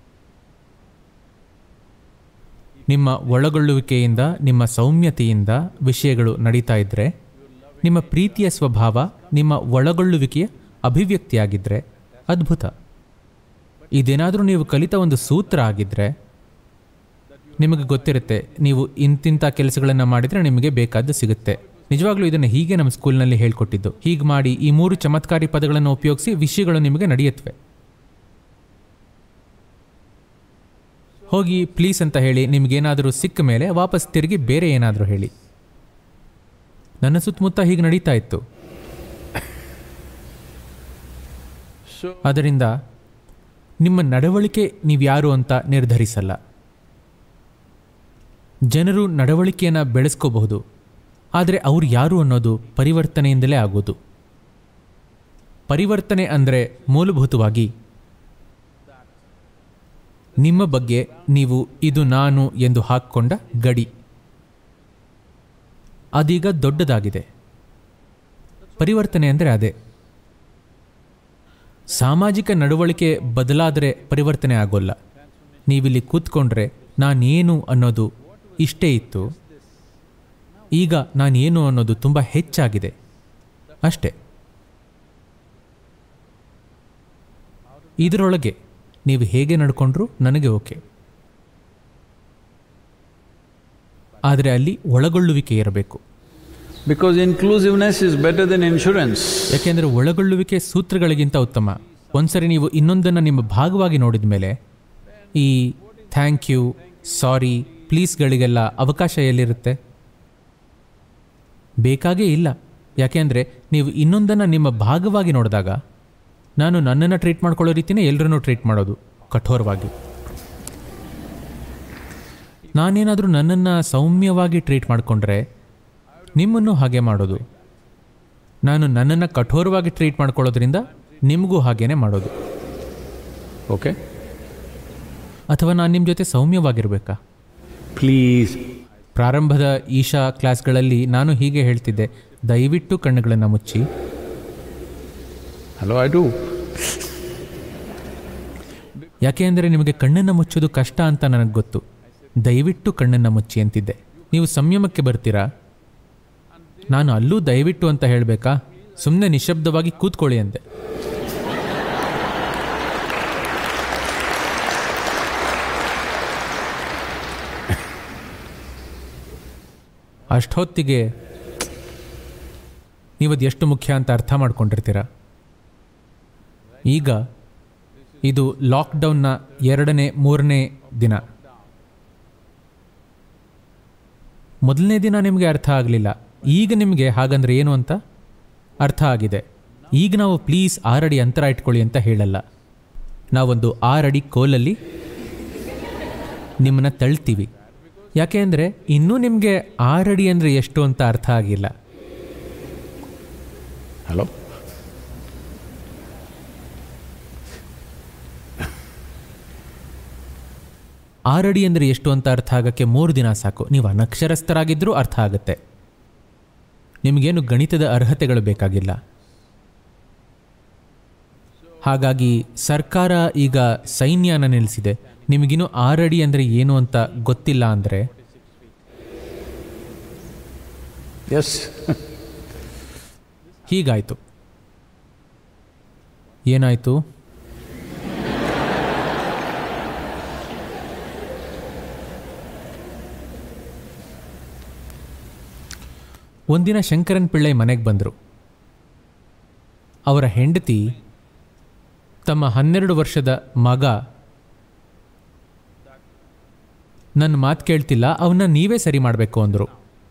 ನಿಮ್ಮ ಒಳಗೊಳ್ಳುವಿಕೆಯಿಂದ ನಿಮ್ಮ ಸೌಮ್ಯತೆಯಿಂದ ವಿಷಯಗಳು ನಡೀತಾ ಇದ್ದರೆ ನಿಮ್ಮ ಪ್ರೀತಿಯ ಸ್ವಭಾವ ನಿಮ್ಮ ಒಳಗೊಳ್ಳುವಿಕೆಯ ಅಭಿವ್ಯಕ್ತಿಯಾಗಿದ್ದರೆ ಅದ್ಭುತ ಇದೇನಾದರೂ ನೀವು ಕಲಿತ ಒಂದು ಸೂತ್ರ ಆಗಿದ್ದರೆ ನಿಮಗೆ ಗೊತ್ತಿರುತ್ತೆ ನೀವು ಇಂತಿಂಥ ಕೆಲಸಗಳನ್ನು ಮಾಡಿದರೆ ನಿಮಗೆ ಬೇಕಾದ್ದು ಸಿಗುತ್ತೆ ನಿಜವಾಗ್ಲೂ ಇದನ್ನು ಹೀಗೆ ನಮ್ಮ ಸ್ಕೂಲ್ನಲ್ಲಿ ಹೇಳ್ಕೊಟ್ಟಿದ್ದು ಹೀಗೆ ಮಾಡಿ ಈ ಮೂರು ಚಮತ್ಕಾರಿ ಪದಗಳನ್ನು ಉಪಯೋಗಿಸಿ ವಿಷಯಗಳು ನಿಮಗೆ ನಡೆಯುತ್ತವೆ ಹೋಗಿ ಪ್ಲೀಸ್ ಅಂತ ಹೇಳಿ ನಿಮಗೇನಾದರೂ ಸಿಕ್ಕ ಮೇಲೆ ವಾಪಸ್ ತಿರುಗಿ ಬೇರೆ ಏನಾದರೂ ಹೇಳಿ ನನ್ನ ಸುತ್ತಮುತ್ತ ಹೀಗೆ ನಡೀತಾ ಇತ್ತು ಅದರಿಂದ ನಿಮ್ಮ ನಡವಳಿಕೆ ನೀವ್ಯಾರು ಅಂತ ನಿರ್ಧರಿಸಲ್ಲ ಜನರು ನಡವಳಿಕೆಯನ್ನು ಬೆಳೆಸ್ಕೋಬಹುದು ಆದರೆ ಅವ್ರು ಯಾರು ಅನ್ನೋದು ಪರಿವರ್ತನೆಯಿಂದಲೇ ಆಗೋದು ಪರಿವರ್ತನೆ ಅಂದರೆ ಮೂಲಭೂತವಾಗಿ ನಿಮ್ಮ ಬಗ್ಗೆ ನೀವು ಇದು ನಾನು ಎಂದು ಹಾಕ್ಕೊಂಡ ಗಡಿ ಅದೀಗ ದೊಡ್ಡದಾಗಿದೆ ಪರಿವರ್ತನೆ ಅಂದರೆ ಅದೇ ಸಾಮಾಜಿಕ ನಡವಳಿಕೆ ಬದಲಾದರೆ ಪರಿವರ್ತನೆ ಆಗೋಲ್ಲ ನೀವಿಲ್ಲಿ ಕೂತ್ಕೊಂಡ್ರೆ ನಾನೇನು ಅನ್ನೋದು ಇಷ್ಟೇ ಇತ್ತು ಈಗ ನಾನೇನು ಅನ್ನೋದು ತುಂಬ ಹೆಚ್ಚಾಗಿದೆ ಅಷ್ಟೇ ಇದರೊಳಗೆ ನೀವು ಹೇಗೆ ನಡ್ಕೊಂಡ್ರೂ ನನಗೆ ಓಕೆ ಆದರೆ ಅಲ್ಲಿ ಒಳಗೊಳ್ಳುವಿಕೆ ಇರಬೇಕು Because inclusiveness is better than insurance. ಯಾಕೆಂದರೆ ಒಳಗೊಳ್ಳುವಿಕೆ ಸೂತ್ರಗಳಿಗಿಂತ ಉತ್ತಮ ಒಂದ್ಸರಿ ನೀವು ಇನ್ನೊಂದನ್ನು ನಿಮ್ಮ ಭಾಗವಾಗಿ ನೋಡಿದ ಮೇಲೆ ಈ ಥ್ಯಾಂಕ್ ಯು ಸಾರಿ ಪ್ಲೀಸ್ಗಳಿಗೆಲ್ಲ ಅವಕಾಶ ಎಲ್ಲಿರುತ್ತೆ ಬೇಕಾಗೇ ಇಲ್ಲ ಯಾಕೆಂದರೆ ನೀವು ಇನ್ನೊಂದನ್ನು ನಿಮ್ಮ ಭಾಗವಾಗಿ ನೋಡಿದಾಗ ನಾನು ನನ್ನನ್ನು ಟ್ರೀಟ್ ಮಾಡ್ಕೊಳ್ಳೋ ರೀತಿಯೇ ಎಲ್ಲರನ್ನೂ ಟ್ರೀಟ್ ಮಾಡೋದು ಕಠೋರವಾಗಿ ನಾನೇನಾದರೂ ನನ್ನನ್ನು ಸೌಮ್ಯವಾಗಿ ಟ್ರೀಟ್ ಮಾಡಿಕೊಂಡ್ರೆ ನಿಮ್ಮನ್ನು ಹಾಗೆ ಮಾಡೋದು ನಾನು ನನ್ನನ್ನು ಕಠೋರವಾಗಿ ಟ್ರೀಟ್ ಮಾಡ್ಕೊಳ್ಳೋದ್ರಿಂದ ನಿಮಗೂ ಹಾಗೇನೆ ಮಾಡೋದು Okay? ಅಥವಾ ನಾನು ನಿಮ್ಮ ಜೊತೆ ಸೌಮ್ಯವಾಗಿರಬೇಕಾ Please. ಪ್ರಾರಂಭದ ಈಶಾ ಕ್ಲಾಸ್ಗಳಲ್ಲಿ ನಾನು ಹೀಗೆ ಹೇಳ್ತಿದ್ದೆ ದಯವಿಟ್ಟು ಕಣ್ಣುಗಳನ್ನು ಮುಚ್ಚಿ Hello, I do. ಯಾಕೆ ಅಂದರೆ ನಿಮಗೆ ಕಣ್ಣನ್ನು ಮುಚ್ಚೋದು ಕಷ್ಟ ಅಂತ ನನಗೆ ಗೊತ್ತು ದಯವಿಟ್ಟು ಕಣ್ಣನ್ನು ಮುಚ್ಚಿ ಅಂತಿದ್ದೆ ನೀವು ಸಂಯಮಕ್ಕೆ ಬರ್ತೀರಾ ನಾನು ಅಲ್ಲೂ ದಯವಿಟ್ಟು ಅಂತ ಹೇಳಬೇಕಾ ಸುಮ್ಮನೆ ನಿಶಬ್ದವಾಗಿ ಕೂತ್ಕೊಳ್ಳಿ ಅಂದೆ ಅಷ್ಟೊತ್ತಿಗೆ ನೀವದು ಎಷ್ಟು ಮುಖ್ಯ ಅಂತ ಅರ್ಥ ಮಾಡ್ಕೊಂಡಿರ್ತೀರ ಈಗ ಇದು ಲಾಕ್ಡೌನ್ನ ಎರಡನೇ ಮೂರನೇ ದಿನ ಮೊದಲನೇ ದಿನ ನಿಮಗೆ ಅರ್ಥ ಆಗಲಿಲ್ಲ ಈಗ ನಿಮಗೆ ಹಾಗಂದ್ರೆ ಏನು ಅಂತ ಅರ್ಥ ಆಗಿದೆ ಈಗ ನಾವು ಪ್ಲೀಸ್ ಆರಡಿ ಅಂತರ ಇಟ್ಕೊಳ್ಳಿ ಅಂತ ಹೇಳಲ್ಲ ನಾವೊಂದು ಆರಡಿ ಕೋಲಲ್ಲಿ ನಿಮ್ಮನ್ನ ತಳ್ತೀವಿ ಯಾಕೆ ಅಂದರೆ ಇನ್ನೂ ನಿಮಗೆ ಆರಡಿ ಅಂದರೆ ಎಷ್ಟು ಅಂತ ಅರ್ಥ ಆಗಿಲ್ಲ Hello? ಆರಡಿ ಅಂದರೆ ಎಷ್ಟು ಅಂತ ಅರ್ಥ ಆಗಕ್ಕೆ ಮೂರು ದಿನ ಸಾಕು ನೀವು ಅನಕ್ಷರಸ್ಥರಾಗಿದ್ದರೂ ಅರ್ಥ ಆಗುತ್ತೆ ನಿಮಗೇನು ಗಣಿತದ ಅರ್ಹತೆಗಳು ಬೇಕಾಗಿಲ್ಲ ಹಾಗಾಗಿ ಸರ್ಕಾರ ಈಗ ಸೈನ್ಯನ ನಿಲ್ಲಿಸಿದೆ ನಿಮಗಿನ್ನೂ ಆರಡಿ ಅಂದರೆ ಏನು ಅಂತ ಗೊತ್ತಿಲ್ಲ ಅಂದರೆ Yes. ಹೀಗಾಯಿತು ಏನಾಯಿತು ಒಂದಿನ ಶಂಕರನ್ ಪಿಳ್ಳೈ ಮನೆಗೆ ಬಂದರು ಅವರ ಹೆಂಡತಿ ತಮ್ಮ ಹನ್ನೆರಡು ವರ್ಷದ ಮಗ ನನ್ನ ಮಾತು ಕೇಳ್ತಿಲ್ಲ ಅವನ್ನ ನೀವೇ ಸರಿ ಮಾಡಬೇಕು ಅಂದರು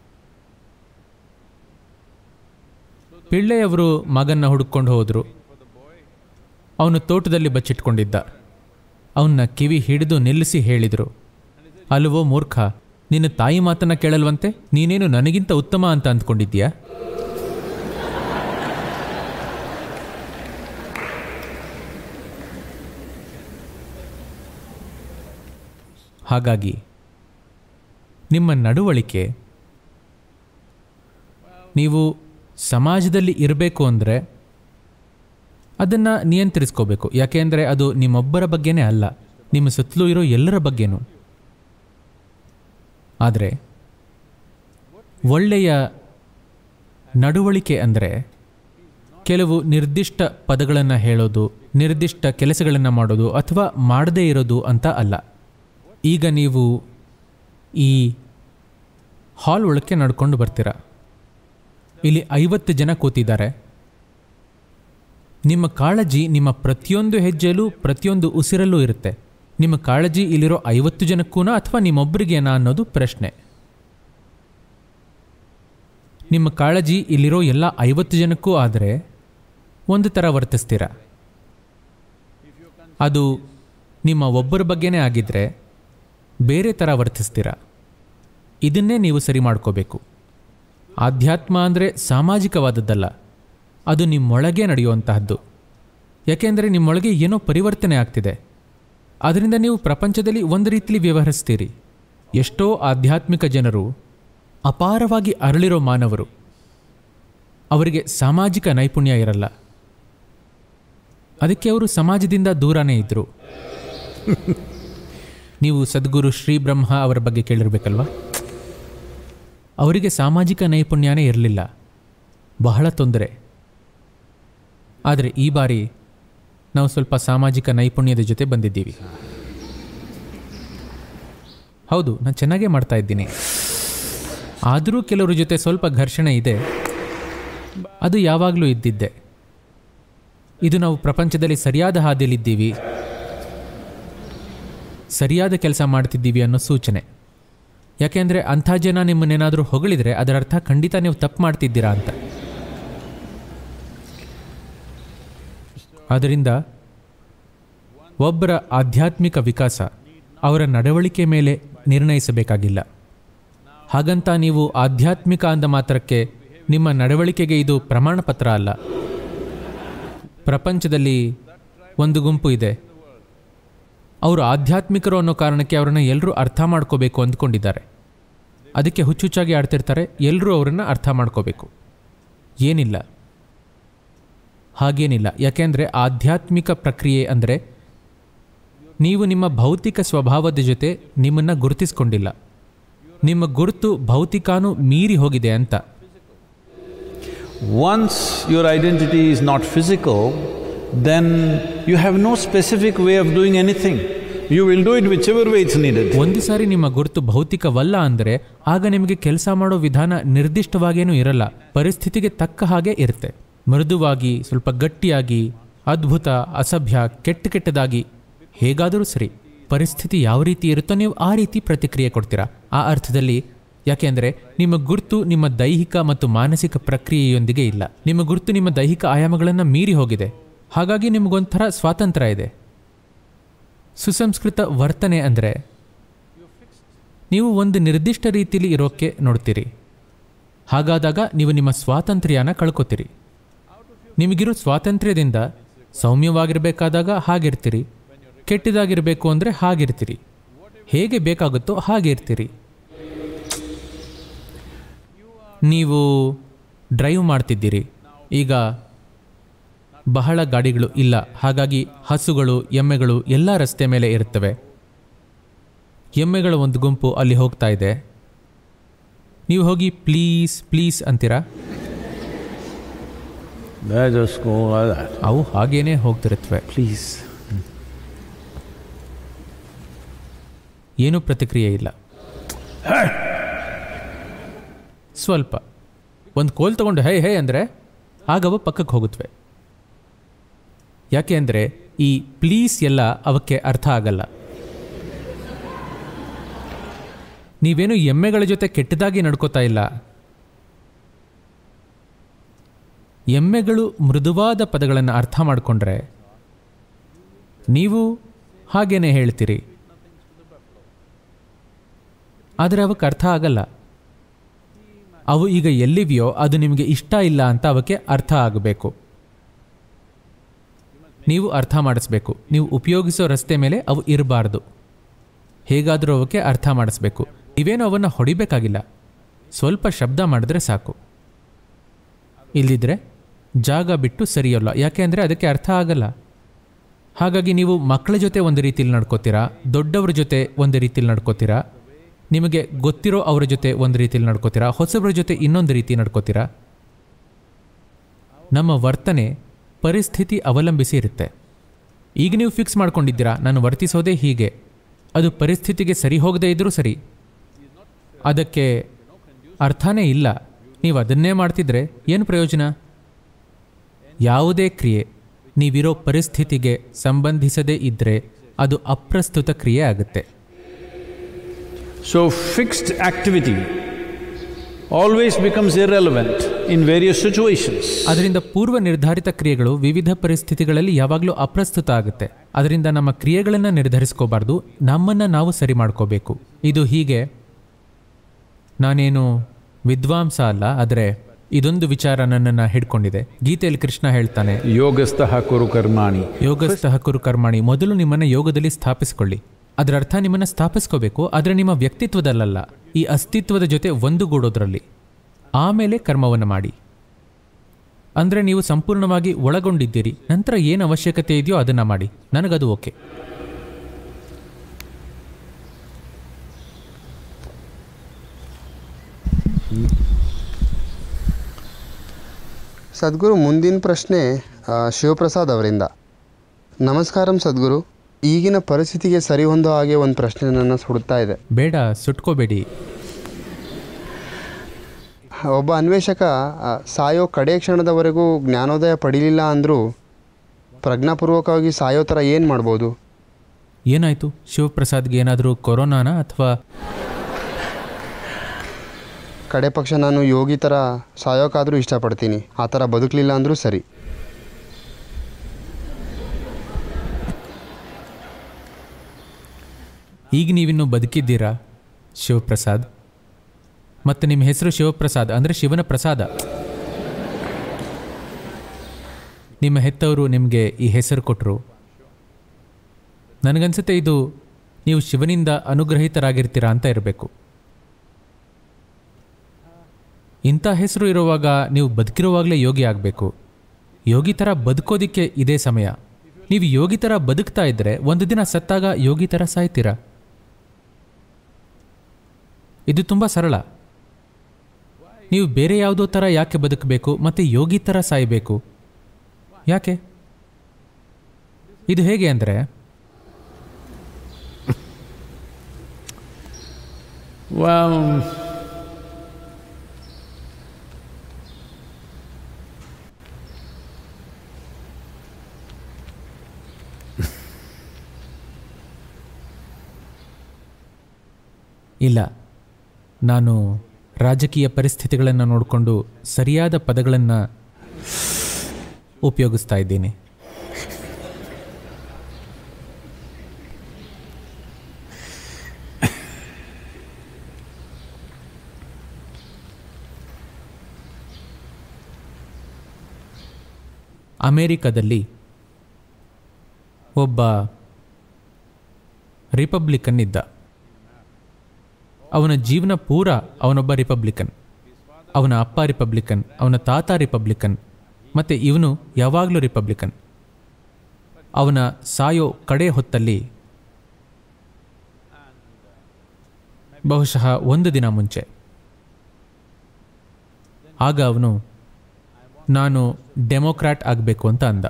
ಪಿಳ್ಳೆ ಅವರು ಮಗನ್ನ ಹುಡುಕೊಂಡು ಹೋದರು ಅವನು ತೋಟದಲ್ಲಿ ಬಚ್ಚಿಟ್ಕೊಂಡಿದ್ದ ಅವನ್ನ ಕಿವಿ ಹಿಡಿದು ನಿಲ್ಲಿಸಿ ಹೇಳಿದರು ಅಲ್ವೋ ಮೂರ್ಖ ನಿನ್ನ ತಾಯಿ ಮಾತನ್ನ ಕೇಳಲ್ವಂತೆ ನೀನೇನು ನನಗಿಂತ ಉತ್ತಮ ಅಂತ ಅಂದ್ಕೊಂಡಿದ್ಯಾ ಹಾಗಾಗಿ ನಿಮ್ಮ ನಡವಳಿಕೆ ನೀವು ಸಮಾಜದಲ್ಲಿ ಇರಬೇಕು ಅಂದರೆ ಅದನ್ನು ನಿಯಂತ್ರಿಸ್ಕೋಬೇಕು ಯಾಕೆಂದರೆ ಅದು ನಿಮ್ಮೊಬ್ಬರ ಬಗ್ಗೆನೇ ಅಲ್ಲ ನಿಮ್ಮ ಸುತ್ತಲೂ ಇರೋ ಎಲ್ಲರ ಬಗ್ಗೆನೂ ಆದರೆ ಒಳ್ಳೆಯ ನಡವಳಿಕೆ ಅಂದರೆ ಕೆಲವು ನಿರ್ದಿಷ್ಟ ಪದಗಳನ್ನು ಹೇಳೋದು ನಿರ್ದಿಷ್ಟ ಕೆಲಸಗಳನ್ನು ಮಾಡೋದು ಅಥವಾ ಮಾಡದೇ ಇರೋದು ಅಂತ ಅಲ್ಲ ಈಗ ನೀವು ಈ ಹಾಲ್ ಒಳಕ್ಕೆ ನಡ್ಕೊಂಡು ಬರ್ತೀರಾ ಇಲ್ಲಿ ಐವತ್ತು ಜನ ಕೂತಿದ್ದಾರೆ ನಿಮ್ಮ ಕಾಳಜಿ ನಿಮ್ಮ ಪ್ರತಿಯೊಂದು ಹೆಜ್ಜೆಯಲ್ಲೂ ಪ್ರತಿಯೊಂದು ಉಸಿರಲ್ಲೂ ಇರುತ್ತೆ ನಿಮ್ಮ ಕಾಳಜಿ ಇಲ್ಲಿರೋ ಐವತ್ತು ಜನಕ್ಕೂನಾ ಅಥವಾ ನಿಮ್ಮೊಬ್ಬರಿಗೇನಾ ಅನ್ನೋದು ಪ್ರಶ್ನೆ ನಿಮ್ಮ ಕಾಳಜಿ ಇಲ್ಲಿರೋ ಎಲ್ಲ ಐವತ್ತು ಜನಕ್ಕೂ ಆದರೆ ಒಂದು ಥರ ವರ್ತಿಸ್ತೀರ ಅದು ನಿಮ್ಮ ಒಬ್ಬರ ಬಗ್ಗೆನೇ ಆಗಿದ್ದರೆ ಬೇರೆ ಥರ ವರ್ತಿಸ್ತೀರ ಇದನ್ನೇ ನೀವು ಸರಿ ಮಾಡ್ಕೋಬೇಕು ಆಧ್ಯಾತ್ಮ ಅಂದರೆ ಸಾಮಾಜಿಕವಾದದ್ದಲ್ಲ ಅದು ನಿಮ್ಮೊಳಗೆ ನಡೆಯುವಂತಹದ್ದು ಯಾಕೆಂದರೆ ನಿಮ್ಮೊಳಗೆ ಏನೋ ಪರಿವರ್ತನೆ ಆಗ್ತಿದೆ ಅದರಿಂದ ನೀವು ಪ್ರಪಂಚದಲ್ಲಿ ಒಂದು ರೀತಿಲಿ ವ್ಯವಹರಿಸ್ತೀರಿ ಎಷ್ಟೋ ಆಧ್ಯಾತ್ಮಿಕ ಜನರು ಅಪಾರವಾಗಿ ಅರಳಿರೋ ಮಾನವರು ಅವರಿಗೆ ಸಾಮಾಜಿಕ ನೈಪುಣ್ಯ ಇರಲ್ಲ ಅದಕ್ಕೆ ಅವರು ಸಮಾಜದಿಂದ ದೂರನೇ ಇದ್ದರು ನೀವು ಸದ್ಗುರು ಶ್ರೀ ಬ್ರಹ್ಮ ಅವರ ಬಗ್ಗೆ ಕೇಳಿರ್ಬೇಕಲ್ವಾ ಅವರಿಗೆ ಸಾಮಾಜಿಕ ನೈಪುಣ್ಯನೇ ಇರಲಿಲ್ಲ ಬಹಳ ತೊಂದರೆ ಆದರೆ ಈ ಬಾರಿ ನಾವು ಸ್ವಲ್ಪ ಸಾಮಾಜಿಕ ನೈಪುಣ್ಯದ ಜೊತೆ ಬಂದಿದ್ದೀವಿ ಹೌದು ನಾನು ಚೆನ್ನಾಗೇ ಮಾಡ್ತಾ ಇದ್ದೀನಿ ಆದರೂ ಕೆಲವ್ರ ಜೊತೆ ಸ್ವಲ್ಪ ಘರ್ಷಣೆ ಇದೆ ಅದು ಯಾವಾಗಲೂ ಇದ್ದಿದ್ದೆ ಇದು ನಾವು ಪ್ರಪಂಚದಲ್ಲಿ ಸರಿಯಾದ ಹಾದಿಯಲ್ಲಿದ್ದೀವಿ ಸರಿಯಾದ ಕೆಲಸ ಮಾಡ್ತಿದ್ದೀವಿ ಅನ್ನೋ ಸೂಚನೆ ಯಾಕೆಂದರೆ ಅಂಥ ಜನ ನಿಮ್ಮನ್ನೇನಾದರೂ ಹೊಗಳಿದ್ರೆ ಅದರ ಅರ್ಥ ಖಂಡಿತ ನೀವು ತಪ್ಪು ಮಾಡ್ತಿದ್ದೀರಾ ಅಂತ ಆದ್ದರಿಂದ ಒಬ್ಬರ ಆಧ್ಯಾತ್ಮಿಕ ವಿಕಾಸ ಅವರ ನಡವಳಿಕೆ ಮೇಲೆ ನಿರ್ಣಯಿಸಬೇಕಾಗಿಲ್ಲ ಹಾಗಂತ ನೀವು ಆಧ್ಯಾತ್ಮಿಕ ಅಂದ ಮಾತ್ರಕ್ಕೆ ನಿಮ್ಮ ನಡವಳಿಕೆಗೆ ಇದು ಪ್ರಮಾಣ ಪತ್ರ ಅಲ್ಲ ಪ್ರಪಂಚದಲ್ಲಿ ಒಂದು ಗುಂಪು ಇದೆ ಅವರು ಆಧ್ಯಾತ್ಮಿಕರು ಅನ್ನೋ ಕಾರಣಕ್ಕೆ ಅವರನ್ನು ಎಲ್ಲರೂ ಅರ್ಥ ಮಾಡ್ಕೋಬೇಕು ಅಂದ್ಕೊಂಡಿದ್ದಾರೆ ಅದಕ್ಕೆ ಹುಚ್ಚುಚ್ಚಾಗಿ ಆಡ್ತಿರ್ತಾರೆ ಎಲ್ಲರೂ ಅವರನ್ನು ಅರ್ಥ ಮಾಡ್ಕೋಬೇಕು ಏನಿಲ್ಲ ಹಾಗೇನಿಲ್ಲ ಯಾಕೆಂದರೆ ಆಧ್ಯಾತ್ಮಿಕ ಪ್ರಕ್ರಿಯೆ ಅಂದರೆ ನೀವು ನಿಮ್ಮ ಭೌತಿಕ ಸ್ವಭಾವದ ಜೊತೆ ನಿಮ್ಮನ್ನು ಗುರುತಿಸ್ಕೊಂಡಿಲ್ಲ ನಿಮ್ಮ ಗುರುತು ಭೌತಿಕಾನು ಮೀರಿ ಹೋಗಿದೆ ಅಂತ Once your identity is not physical, then you have no specific way of doing anything. You will do it whichever way it's needed. ಒಂದು ಸಾರಿ ನಿಮ್ಮ ಗುರುತು ಭೌತಿಕವಲ್ಲ ಅಂದರೆ ಆಗ ನಿಮಗೆ ಕೆಲಸ ಮಾಡೋ ವಿಧಾನ ನಿರ್ದಿಷ್ಟವಾಗೇನೂ ಇರಲ್ಲ ಪರಿಸ್ಥಿತಿಗೆ ತಕ್ಕ ಹಾಗೆ ಇರುತ್ತೆ ಮೃದುವಾಗಿ ಸ್ವಲ್ಪ ಗಟ್ಟಿಯಾಗಿ ಅದ್ಭುತ ಅಸಭ್ಯ ಕೆಟ್ಟ ಕೆಟ್ಟದಾಗಿ ಹೇಗಾದರೂ ಸರಿ ಪರಿಸ್ಥಿತಿ ಯಾವ ರೀತಿ ಇರುತ್ತೋ ನೀವು ಆ ರೀತಿ ಪ್ರತಿಕ್ರಿಯೆ ಕೊಡ್ತೀರಾ ಆ ಅರ್ಥದಲ್ಲಿ ಯಾಕೆಂದರೆ ನಿಮ್ಮ ಗುರುತು ನಿಮ್ಮ ದೈಹಿಕ ಮತ್ತು ಮಾನಸಿಕ ಪ್ರಕ್ರಿಯೆಯೊಂದಿಗೆ ಇಲ್ಲ ನಿಮ್ಮ ಗುರುತು ನಿಮ್ಮ ದೈಹಿಕ ಆಯಾಮಗಳನ್ನು ಮೀರಿ ಹೋಗಿದೆ ಹಾಗಾಗಿ ನಿಮಗೊಂಥರ ಸ್ವಾತಂತ್ರ್ಯ ಇದೆ ಸುಸಂಸ್ಕೃತ ವರ್ತನೆ ಅಂದರೆ ನೀವು ಒಂದು ನಿರ್ದಿಷ್ಟ ರೀತಿಯಲ್ಲಿ ಇರೋಕ್ಕೆ ನೋಡ್ತೀರಿ ಹಾಗಾದಾಗ ನೀವು ನಿಮ್ಮ ಸ್ವಾತಂತ್ರ್ಯನ ಕಳ್ಕೊತೀರಿ ನಿಮಗಿರೋ ಸ್ವಾತಂತ್ರ್ಯದಿಂದ ಸೌಮ್ಯವಾಗಿರಬೇಕಾದಾಗ ಹಾಗಿರ್ತೀರಿ ಕೆಟ್ಟದಾಗಿರಬೇಕು ಅಂದರೆ ಹಾಗಿರ್ತೀರಿ ಹೇಗೆ ಬೇಕಾಗುತ್ತೋ ಹಾಗೆ ಇರ್ತೀರಿ ನೀವು ಡ್ರೈವ್ ಮಾಡ್ತಿದ್ದೀರಿ ಈಗ ಬಹಳ ಗಾಡಿಗಳು ಇಲ್ಲ ಹಾಗಾಗಿ ಹಸುಗಳು ಎಮ್ಮೆಗಳು ಎಲ್ಲ ರಸ್ತೆ ಮೇಲೆ ಇರುತ್ತವೆ ಎಮ್ಮೆಗಳ ಒಂದು ಗುಂಪು ಅಲ್ಲಿ ಹೋಗ್ತಾ ಇದೆ ನೀವು ಹೋಗಿ ಪ್ಲೀಸ್ ಪ್ಲೀಸ್ ಅಂತೀರಾ They just go like that. ಅವು ಹಾಗೇನೆ ಹೋಗ್ತಿರುತ್ತವೆ Please. ಏನೂ ಪ್ರತಿಕ್ರಿಯೆ ಇಲ್ಲ ಸ್ವಲ್ಪ ಒಂದು ಕೋಲ್ ತಗೊಂಡು ಹೇ ಹೇ ಅಂದರೆ ಆಗವ ಪಕ್ಕಕ್ಕೆ ಹೋಗುತ್ತವೆ ಯಾಕೆ ಅಂದರೆ ಈ ಪ್ಲೀಸ್ ಎಲ್ಲ ಅವಕ್ಕೆ ಅರ್ಥ ಆಗಲ್ಲ ನೀವೇನು ಎಮ್ಮೆಗಳ ಜೊತೆ ಕೆಟ್ಟದಾಗಿ ನಡ್ಕೋತಾ ಇಲ್ಲ ಎಮ್ಮೆಗಳು ಮೃದುವಾದ ಪದಗಳನ್ನು ಅರ್ಥ ಮಾಡಿಕೊಂಡ್ರೆ ನೀವು ಹಾಗೇನೆ ಹೇಳ್ತೀರಿ ಆದರೆ ಅವಕ್ಕೆ ಅರ್ಥ ಆಗಲ್ಲ ಅವು ಈಗ ಎಲ್ಲಿವೆಯೋ ಅದು ನಿಮಗೆ ಇಷ್ಟ ಇಲ್ಲ ಅಂತ ಅವಕ್ಕೆ ಅರ್ಥ ಆಗಬೇಕು ನೀವು ಅರ್ಥ ಮಾಡಿಸ್ಬೇಕು ನೀವು ಉಪಯೋಗಿಸೋ ರಸ್ತೆ ಮೇಲೆ ಅವು ಇರಬಾರ್ದು ಹೇಗಾದರೂ ಅವಕ್ಕೆ ಅರ್ಥ ಮಾಡಿಸ್ಬೇಕು ನೀವೇನು ಅವನ್ನು ಹೊಡಿಬೇಕಾಗಿಲ್ಲ ಸ್ವಲ್ಪ ಶಬ್ದ ಮಾಡಿದ್ರೆ ಸಾಕು ಇಲ್ಲಿದ್ರೆ ಜಾಗ ಬಿಟ್ಟು ಸರಿಯಲ್ಲ ಯಾಕೆ ಅಂದರೆ ಅದಕ್ಕೆ ಅರ್ಥ ಆಗಲ್ಲ ಹಾಗಾಗಿ ನೀವು ಮಕ್ಕಳ ಜೊತೆ ಒಂದು ರೀತಿಯಲ್ಲಿ ನಡ್ಕೋತೀರಾ ದೊಡ್ಡವ್ರ ಜೊತೆ ಒಂದು ರೀತಿಯಲ್ಲಿ ನಡ್ಕೋತೀರಾ ನಿಮಗೆ ಗೊತ್ತಿರೋ ಅವರ ಜೊತೆ ಒಂದು ರೀತಿಯಲ್ಲಿ ನಡ್ಕೋತೀರಾ ಹೊಸಬ್ರ ಜೊತೆ ಇನ್ನೊಂದು ರೀತಿ ನಡ್ಕೋತೀರಾ ನಮ್ಮ ವರ್ತನೆ ಪರಿಸ್ಥಿತಿ ಅವಲಂಬಿಸಿ ಇರುತ್ತೆ ಈಗ ನೀವು ಫಿಕ್ಸ್ ಮಾಡ್ಕೊಂಡಿದ್ದೀರಾ ನಾನು ವರ್ತಿಸೋದೇ ಹೀಗೆ ಅದು ಪರಿಸ್ಥಿತಿಗೆ ಸರಿ ಹೋಗದೇ ಇದ್ರೂ ಸರಿ ಅದಕ್ಕೆ ಅರ್ಥನೇ ಇಲ್ಲ ನೀವು ಅದನ್ನೇ ಮಾಡ್ತಿದ್ರೆ ಏನು ಪ್ರಯೋಜನ ಯಾವುದೇ ಕ್ರಿಯೆ ನೀವಿರೋ ಪರಿಸ್ಥಿತಿಗೆ ಸಂಬಂಧಿಸದೇ ಇದ್ದರೆ ಅದು ಅಪ್ರಸ್ತುತ ಕ್ರಿಯೆ ಆಗುತ್ತೆ So fixed activity always becomes irrelevant in various situations. ಅದರಿಂದ ಪೂರ್ವ ನಿರ್ಧಾರಿತ ಕ್ರಿಯೆಗಳು ವಿವಿಧ ಪರಿಸ್ಥಿತಿಗಳಲ್ಲಿ ಯಾವಾಗಲೂ ಅಪ್ರಸ್ತುತ ಆಗುತ್ತೆ ಅದರಿಂದ ನಮ್ಮ ಕ್ರಿಯೆಗಳನ್ನು ನಿರ್ಧರಿಸ್ಕೋಬಾರ್ದು ನಮ್ಮನ್ನು ನಾವು ಸರಿ ಮಾಡ್ಕೋಬೇಕು ಇದು ಹೀಗೆ ನಾನೇನು ವಿದ್ವಾಂಸ ಅಲ್ಲ ಆದರೆ ಇದೊಂದು ವಿಚಾರ ನನ್ನನ್ನು ಹಿಡ್ಕೊಂಡಿದೆ ಗೀತೆಯಲ್ಲಿ ಕೃಷ್ಣ ಹೇಳ್ತಾನೆ Yogastha kuru karmani. ಯೋಗಸ್ಥಃ ಕುರು ಕರ್ಮಾಣಿ ಮೊದಲು ನಿಮ್ಮನ್ನು ಯೋಗದಲ್ಲಿ ಸ್ಥಾಪಿಸ್ಕೊಳ್ಳಿ ಅದರ ಅರ್ಥ ನಿಮ್ಮನ್ನು ಸ್ಥಾಪಿಸ್ಕೋಬೇಕು ಆದರೆ ನಿಮ್ಮ ವ್ಯಕ್ತಿತ್ವದಲ್ಲಲ್ಲ ಈ ಅಸ್ತಿತ್ವದ ಜೊತೆ ಒಂದುಗೂಡೋದ್ರಲ್ಲಿ ಆಮೇಲೆ ಕರ್ಮವನ್ನು ಮಾಡಿ ಅಂದರೆ ನೀವು ಸಂಪೂರ್ಣವಾಗಿ ಒಳಗೊಂಡಿದ್ದೀರಿ ನಂತರ ಏನು ಅವಶ್ಯಕತೆ ಇದೆಯೋ ಅದನ್ನು ಮಾಡಿ ನನಗದು ಓಕೆ ಸದ್ಗುರು ಮುಂದಿನ ಪ್ರಶ್ನೆ ಆ, ಶಿವಪ್ರಸಾದ್ ಅವರಿಂದ ನಮಸ್ಕಾರಂ ಸದ್ಗುರು ಈಗಿನ ಪರಿಸ್ಥಿತಿಗೆ ಸರಿ ಹೊಂದೋ ಹಾಗೆ ಒಂದು ಪ್ರಶ್ನೆ ನನ್ನ ಸುಡುತ್ತಾ ಇದೆ ಬೇಡ ಸುಟ್ಕೋಬೇಡಿ ಒಬ್ಬ ಅನ್ವೇಷಕ ಆ, ಸಾಯೋ ಕಡೆ ಕ್ಷಣದವರೆಗೂ ಜ್ಞಾನೋದಯ ಪಡೀಲಿಲ್ಲ ಅಂದರೂ ಪ್ರಜ್ಞಾಪೂರ್ವಕವಾಗಿ ಸಾಯೋ ಥರ ಏನು ಮಾಡ್ಬೋದು ಏನಾಯಿತು ಶಿವಪ್ರಸಾದ್ಗೆ ಏನಾದರೂ ಕೊರೋನಾನ ಅಥವಾ ಕಡೆ ಪಕ್ಷ ನಾನು ಯೋಗಿ ಥರ ಸಾಯೋಕ್ಕಾದರೂ ಇಷ್ಟಪಡ್ತೀನಿ ಆ ಥರ ಬದುಕಲಿಲ್ಲ ಅಂದರೂ ಸರಿ ಈಗ ನೀವಿನ್ನು ಬದುಕಿದ್ದೀರಾ ಶಿವಪ್ರಸಾದ್ ಮತ್ತು ನಿಮ್ಮ ಹೆಸರು ಶಿವಪ್ರಸಾದ್ ಅಂದರೆ ಶಿವನ ಪ್ರಸಾದ ನಿಮ್ಮ ಹೆತ್ತವರು ನಿಮಗೆ ಈ ಹೆಸರು ಕೊಟ್ಟರು ನನಗನ್ಸುತ್ತೆ ಇದು ನೀವು ಶಿವನಿಂದ ಅನುಗ್ರಹಿತರಾಗಿರ್ತೀರಾ ಅಂತ ಇರಬೇಕು ಇಂಥ ಹೆಸರು ಇರುವಾಗ ನೀವು ಬದುಕಿರುವಾಗಲೇ ಯೋಗಿ ಆಗಬೇಕು ಯೋಗಿ ಥರ ಬದುಕೋದಿಕ್ಕೆ ಇದೇ ಸಮಯ ನೀವು ಯೋಗಿ ಥರ ಬದುಕ್ತಾ ಇದ್ದರೆ ಒಂದು ದಿನ ಸತ್ತಾಗ ಯೋಗಿ ಥರ ಸಾಯ್ತೀರಾ ಇದು ತುಂಬ ಸರಳ ನೀವು ಬೇರೆ ಯಾವುದೋ ಥರ ಯಾಕೆ ಬದುಕಬೇಕು ಮತ್ತು ಯೋಗಿ ಥರ ಸಾಯಬೇಕು ಯಾಕೆ ಇದು ಹೇಗೆ ಅಂದರೆ Well, ಇಲ್ಲ ನಾನು ರಾಜಕೀಯ ಪರಿಸ್ಥಿತಿಗಳನ್ನು ನೋಡಿಕೊಂಡು ಸರಿಯಾದ ಪದಗಳನ್ನು ಉಪಯೋಗಿಸ್ತಾ ಇದ್ದೀನಿ ಅಮೇರಿಕದಲ್ಲಿ ಒಬ್ಬ ರಿಪಬ್ಲಿಕನ್ ಇದ್ದ ಅವನ ಜೀವನ ಪೂರ ಅವನೊಬ್ಬ ರಿಪಬ್ಲಿಕನ್ ಅವನ ಅಪ್ಪ ರಿಪಬ್ಲಿಕನ್ ಅವನ ತಾತ ರಿಪಬ್ಲಿಕನ್ ಮತ್ತು ಇವನು ಯಾವಾಗಲೂ ರಿಪಬ್ಲಿಕನ್ ಅವನ ಸಾಯೋ ಕಡೆ ಹೊತ್ತಲ್ಲಿ ಬಹುಶಃ ಒಂದು ದಿನ ಮುಂಚೆ ಆಗ ಅವನು ನಾನು ಡೆಮೋಕ್ರಾಟ್ ಆಗಬೇಕು ಅಂತ ಅಂದ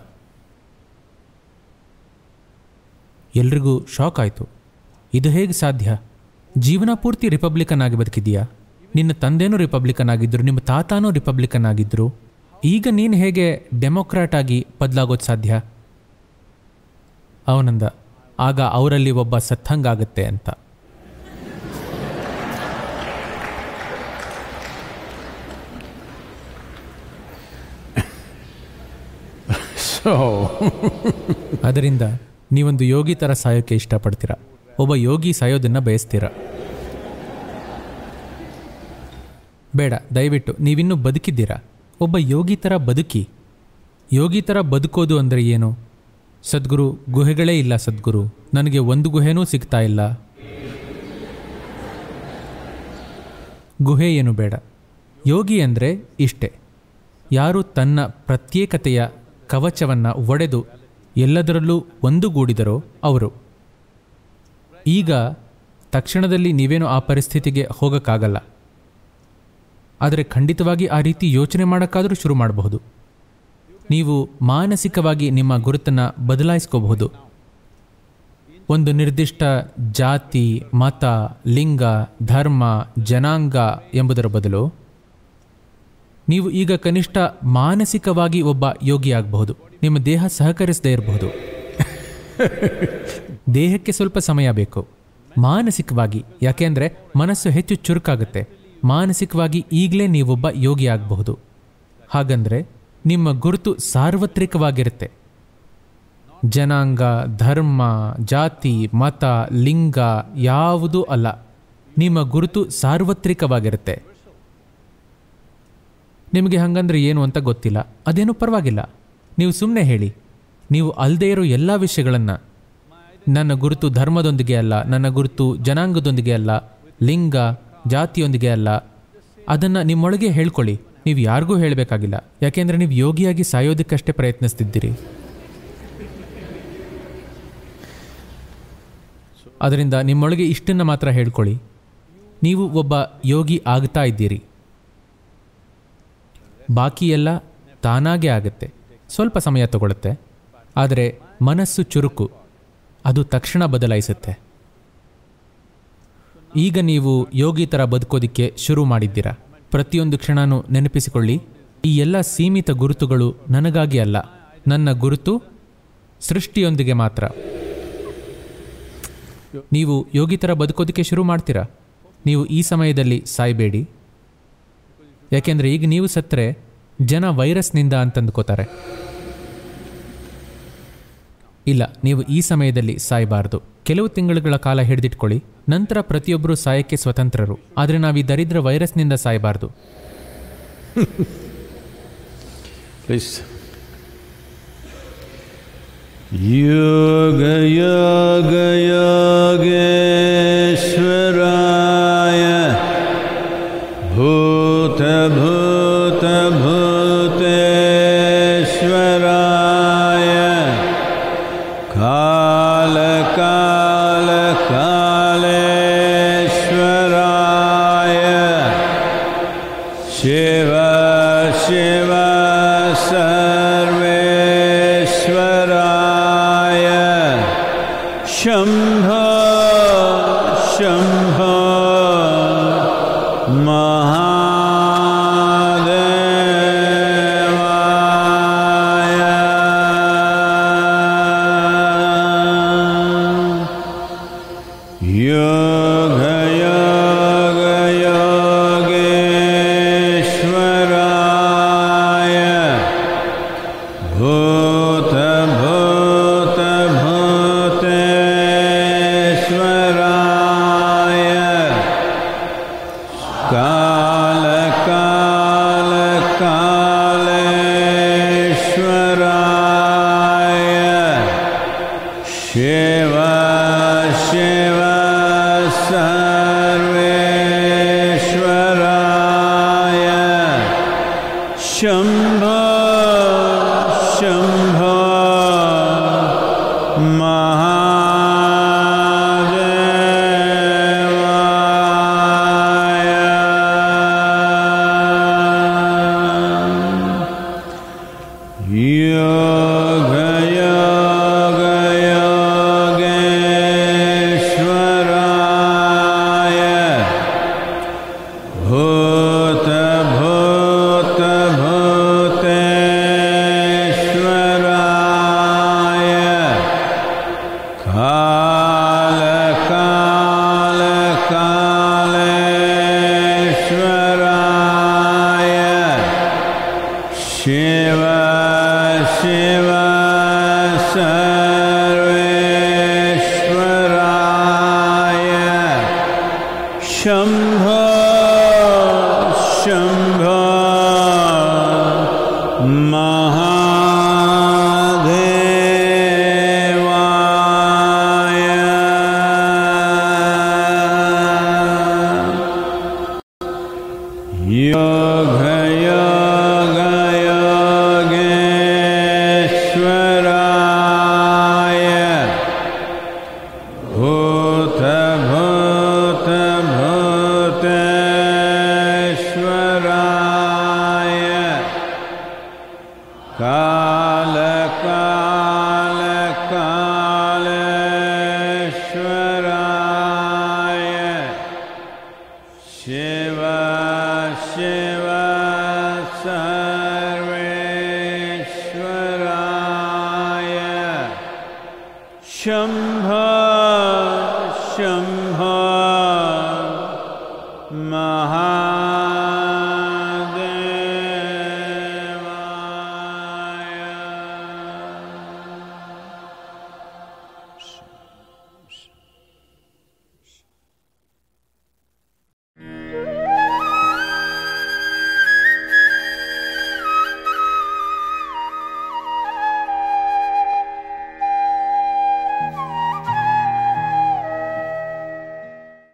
ಎಲ್ರಿಗೂ ಶಾಕ್ ಆಯಿತು ಇದು ಹೇಗೆ ಸಾಧ್ಯ ಜೀವನ ಪೂರ್ತಿ ರಿಪಬ್ಲಿಕನ್ ಆಗಿ ಬದುಕಿದೀಯಾ ನಿನ್ನ ತಂದೆನೂ ರಿಪಬ್ಲಿಕನ್ ಆಗಿದ್ದರು ನಿಮ್ಮ ತಾತಾನೂ ರಿಪಬ್ಲಿಕನ್ ಆಗಿದ್ದರು ಈಗ ನೀನು ಹೇಗೆ ಡೆಮೋಕ್ರಾಟ್ ಆಗಿ ಬದಲಾಗೋದು ಸಾಧ್ಯ ಅವನಂದ ಆಗ ಅವರಲ್ಲಿ ಒಬ್ಬ ಸತ್ತಂಗಾಗತ್ತೆ ಅಂತ so ಅದರಿಂದ ನೀವೊಂದು ಯೋಗಿ ಥರ ಸಾಯೋಕ್ಕೆ ಇಷ್ಟಪಡ್ತೀರಾ ಒಬ್ಬ ಯೋಗಿ ಸಾಯೋದನ್ನು ಬಯಸ್ತೀರಾ ಬೇಡ ದಯವಿಟ್ಟು ನೀವಿನ್ನೂ ಬದುಕಿದ್ದೀರಾ ಒಬ್ಬ ಯೋಗಿ ಥರ ಬದುಕಿ ಯೋಗಿ ಥರ ಬದುಕೋದು ಅಂದರೆ ಏನು ಸದ್ಗುರು ಗುಹೆಗಳೇ ಇಲ್ಲ ಸದ್ಗುರು ನನಗೆ ಒಂದು ಗುಹೆನೂ ಸಿಗ್ತಾ ಇಲ್ಲ ಗುಹೆ ಏನು ಬೇಡ ಯೋಗಿ ಅಂದರೆ ಇಷ್ಟೇ ಯಾರು ತನ್ನ ಪ್ರತ್ಯೇಕತೆಯ ಕವಚವನ್ನು ಒಡೆದು ಎಲ್ಲದರಲ್ಲೂ ಒಂದುಗೂಡಿದರೋ ಅವರು ಈಗ ತಕ್ಷಣದಲ್ಲಿ ನೀವೇನು ಆ ಪರಿಸ್ಥಿತಿಗೆ ಹೋಗೋಕ್ಕಾಗಲ್ಲ ಆದರೆ ಖಂಡಿತವಾಗಿ ಆ ರೀತಿ ಯೋಚನೆ ಮಾಡೋಕ್ಕಾದರೂ ಶುರು ಮಾಡಬಹುದು ನೀವು ಮಾನಸಿಕವಾಗಿ ನಿಮ್ಮ ಗುರುತನ್ನು ಬದಲಾಯಿಸ್ಕೋಬಹುದು ಒಂದು ನಿರ್ದಿಷ್ಟ ಜಾತಿ ಮತ ಲಿಂಗ ಧರ್ಮ ಜನಾಂಗ ಎಂಬುದರ ಬದಲು ನೀವು ಈಗ ಕನಿಷ್ಠ ಮಾನಸಿಕವಾಗಿ ಒಬ್ಬ ಯೋಗಿ ಆಗಬಹುದು ನಿಮ್ಮ ದೇಹ ಸಹಕರಿಸದೇ ಇರಬಹುದು ದೇಹಕ್ಕೆ ಸ್ವಲ್ಪ ಸಮಯ ಬೇಕು ಮಾನಸಿಕವಾಗಿ ಯಾಕೆಂದರೆ ಮನಸ್ಸು ಹೆಚ್ಚು ಚುರುಕಾಗುತ್ತೆ ಮಾನಸಿಕವಾಗಿ ಈಗಲೇ ನೀವೊಬ್ಬ ಯೋಗಿ ಆಗಬಹುದು ಹಾಗಂದ್ರೆ ನಿಮ್ಮ ಗುರುತು ಸಾರ್ವತ್ರಿಕವಾಗಿರುತ್ತೆ ಜನಾಂಗ ಧರ್ಮ ಜಾತಿ ಮತ ಲಿಂಗ ಯಾವುದೂ ಅಲ್ಲ ನಿಮ್ಮ ಗುರುತು ಸಾರ್ವತ್ರಿಕವಾಗಿರುತ್ತೆ ನಿಮಗೆ ಹಂಗಂದ್ರೆ ಏನು ಅಂತ ಗೊತ್ತಿಲ್ಲ ಅದೇನು ಪರವಾಗಿಲ್ಲ ನೀವು ಸುಮ್ಮನೆ ಹೇಳಿ ನೀವು ಅಲ್ಲದೆ ಇರೋ ಎಲ್ಲ ವಿಷಯಗಳನ್ನು ನನ್ನ ಗುರುತು ಧರ್ಮದೊಂದಿಗೆ ಅಲ್ಲ ನನ್ನ ಗುರುತು ಜನಾಂಗದೊಂದಿಗೆ ಅಲ್ಲ ಲಿಂಗ ಜಾತಿಯೊಂದಿಗೆ ಅಲ್ಲ ಅದನ್ನು ನಿಮ್ಮೊಳಗೆ ಹೇಳ್ಕೊಳ್ಳಿ ನೀವು ಯಾರಿಗೂ ಹೇಳಬೇಕಾಗಿಲ್ಲ ಯಾಕೆಂದರೆ ನೀವು ಯೋಗಿಯಾಗಿ ಸಾಯೋದಕ್ಕಷ್ಟೇ ಪ್ರಯತ್ನಿಸ್ತಿದ್ದೀರಿ ಅದರಿಂದ ನಿಮ್ಮೊಳಗೆ ಇಷ್ಟನ್ನು ಮಾತ್ರ ಹೇಳ್ಕೊಳ್ಳಿ ನೀವು ಒಬ್ಬ ಯೋಗಿ ಆಗ್ತಾ ಇದ್ದೀರಿ ಬಾಕಿ ಎಲ್ಲ ತಾನಾಗೇ ಆಗುತ್ತೆ ಸ್ವಲ್ಪ ಸಮಯ ತಗೊಳುತ್ತೆ ಆದರೆ ಮನಸ್ಸು ಚುರುಕು ಅದು ತಕ್ಷಣ ಬದಲಾಯಿಸುತ್ತೆ ಈಗ ನೀವು ಯೋಗಿ ಥರ ಬದುಕೋದಿಕ್ಕೆ ಶುರು ಮಾಡಿದ್ದೀರಾ ಪ್ರತಿಯೊಂದು ಕ್ಷಣನೂ ನೆನಪಿಸಿಕೊಳ್ಳಿ ಈ ಎಲ್ಲ ಸೀಮಿತ ಗುರುತುಗಳು ನನಗಾಗಿ ಅಲ್ಲ ನನ್ನ ಗುರುತು ಸೃಷ್ಟಿಯೊಂದಿಗೆ ಮಾತ್ರ ನೀವು ಯೋಗಿ ಥರ ಬದುಕೋದಕ್ಕೆ ಶುರು ಮಾಡ್ತೀರಾ ನೀವು ಈ ಸಮಯದಲ್ಲಿ ಸಾಯಬೇಡಿ ಯಾಕೆಂದರೆ ಈಗ ನೀವು ಸತ್ತರೆ ಜನ ವೈರಸ್ನಿಂದ ಅಂತಂದುಕೋತಾರೆ ಇಲ್ಲ ನೀವು ಈ ಸಮಯದಲ್ಲಿ ಸಾಯಬಾರದು ಕೆಲವು ತಿಂಗಳುಗಳ ಕಾಲ ಹಿಡಿದಿಟ್ಕೊಳ್ಳಿ ನಂತರ ಪ್ರತಿಯೊಬ್ಬರು ಸಾಯಕ್ಕೆ ಸ್ವತಂತ್ರರು ಆದರೆ ನಾವು ಈ ದರಿದ್ರ ವೈರಸ್ನಿಂದ ಸಾಯಬಾರದು Please. Yoga Yoga Yogeshwaraya Bhuta Bhuta Bhuteshwaraya Kala Kala Kaleshwaraya Shiva Shiva Sarveshwaraya Shambho Shambho Mahadevaya Yoga Yoga Yogeshwaraya Bhuta Bhuta Bhuteshwaraya Kala Kala Kaleshwaraya Shiva Shiva Sarveshwaraya Shambho Shambho Mahadevaya Yoga Yoga Yogeshwaraya Bhuta Bhuta Bhuteshwaraya Kala Kala Kaleshwaraya Shiva Shiva Sarveshwaraya Shambho Shambho Mahadevaya Yoga Yoga Yogeshwaraya Bhuta Bhuta Bhuteshwaraya Kala Kala Kaleshwaraya Shiva Shiva Sarveshwaraya Shambho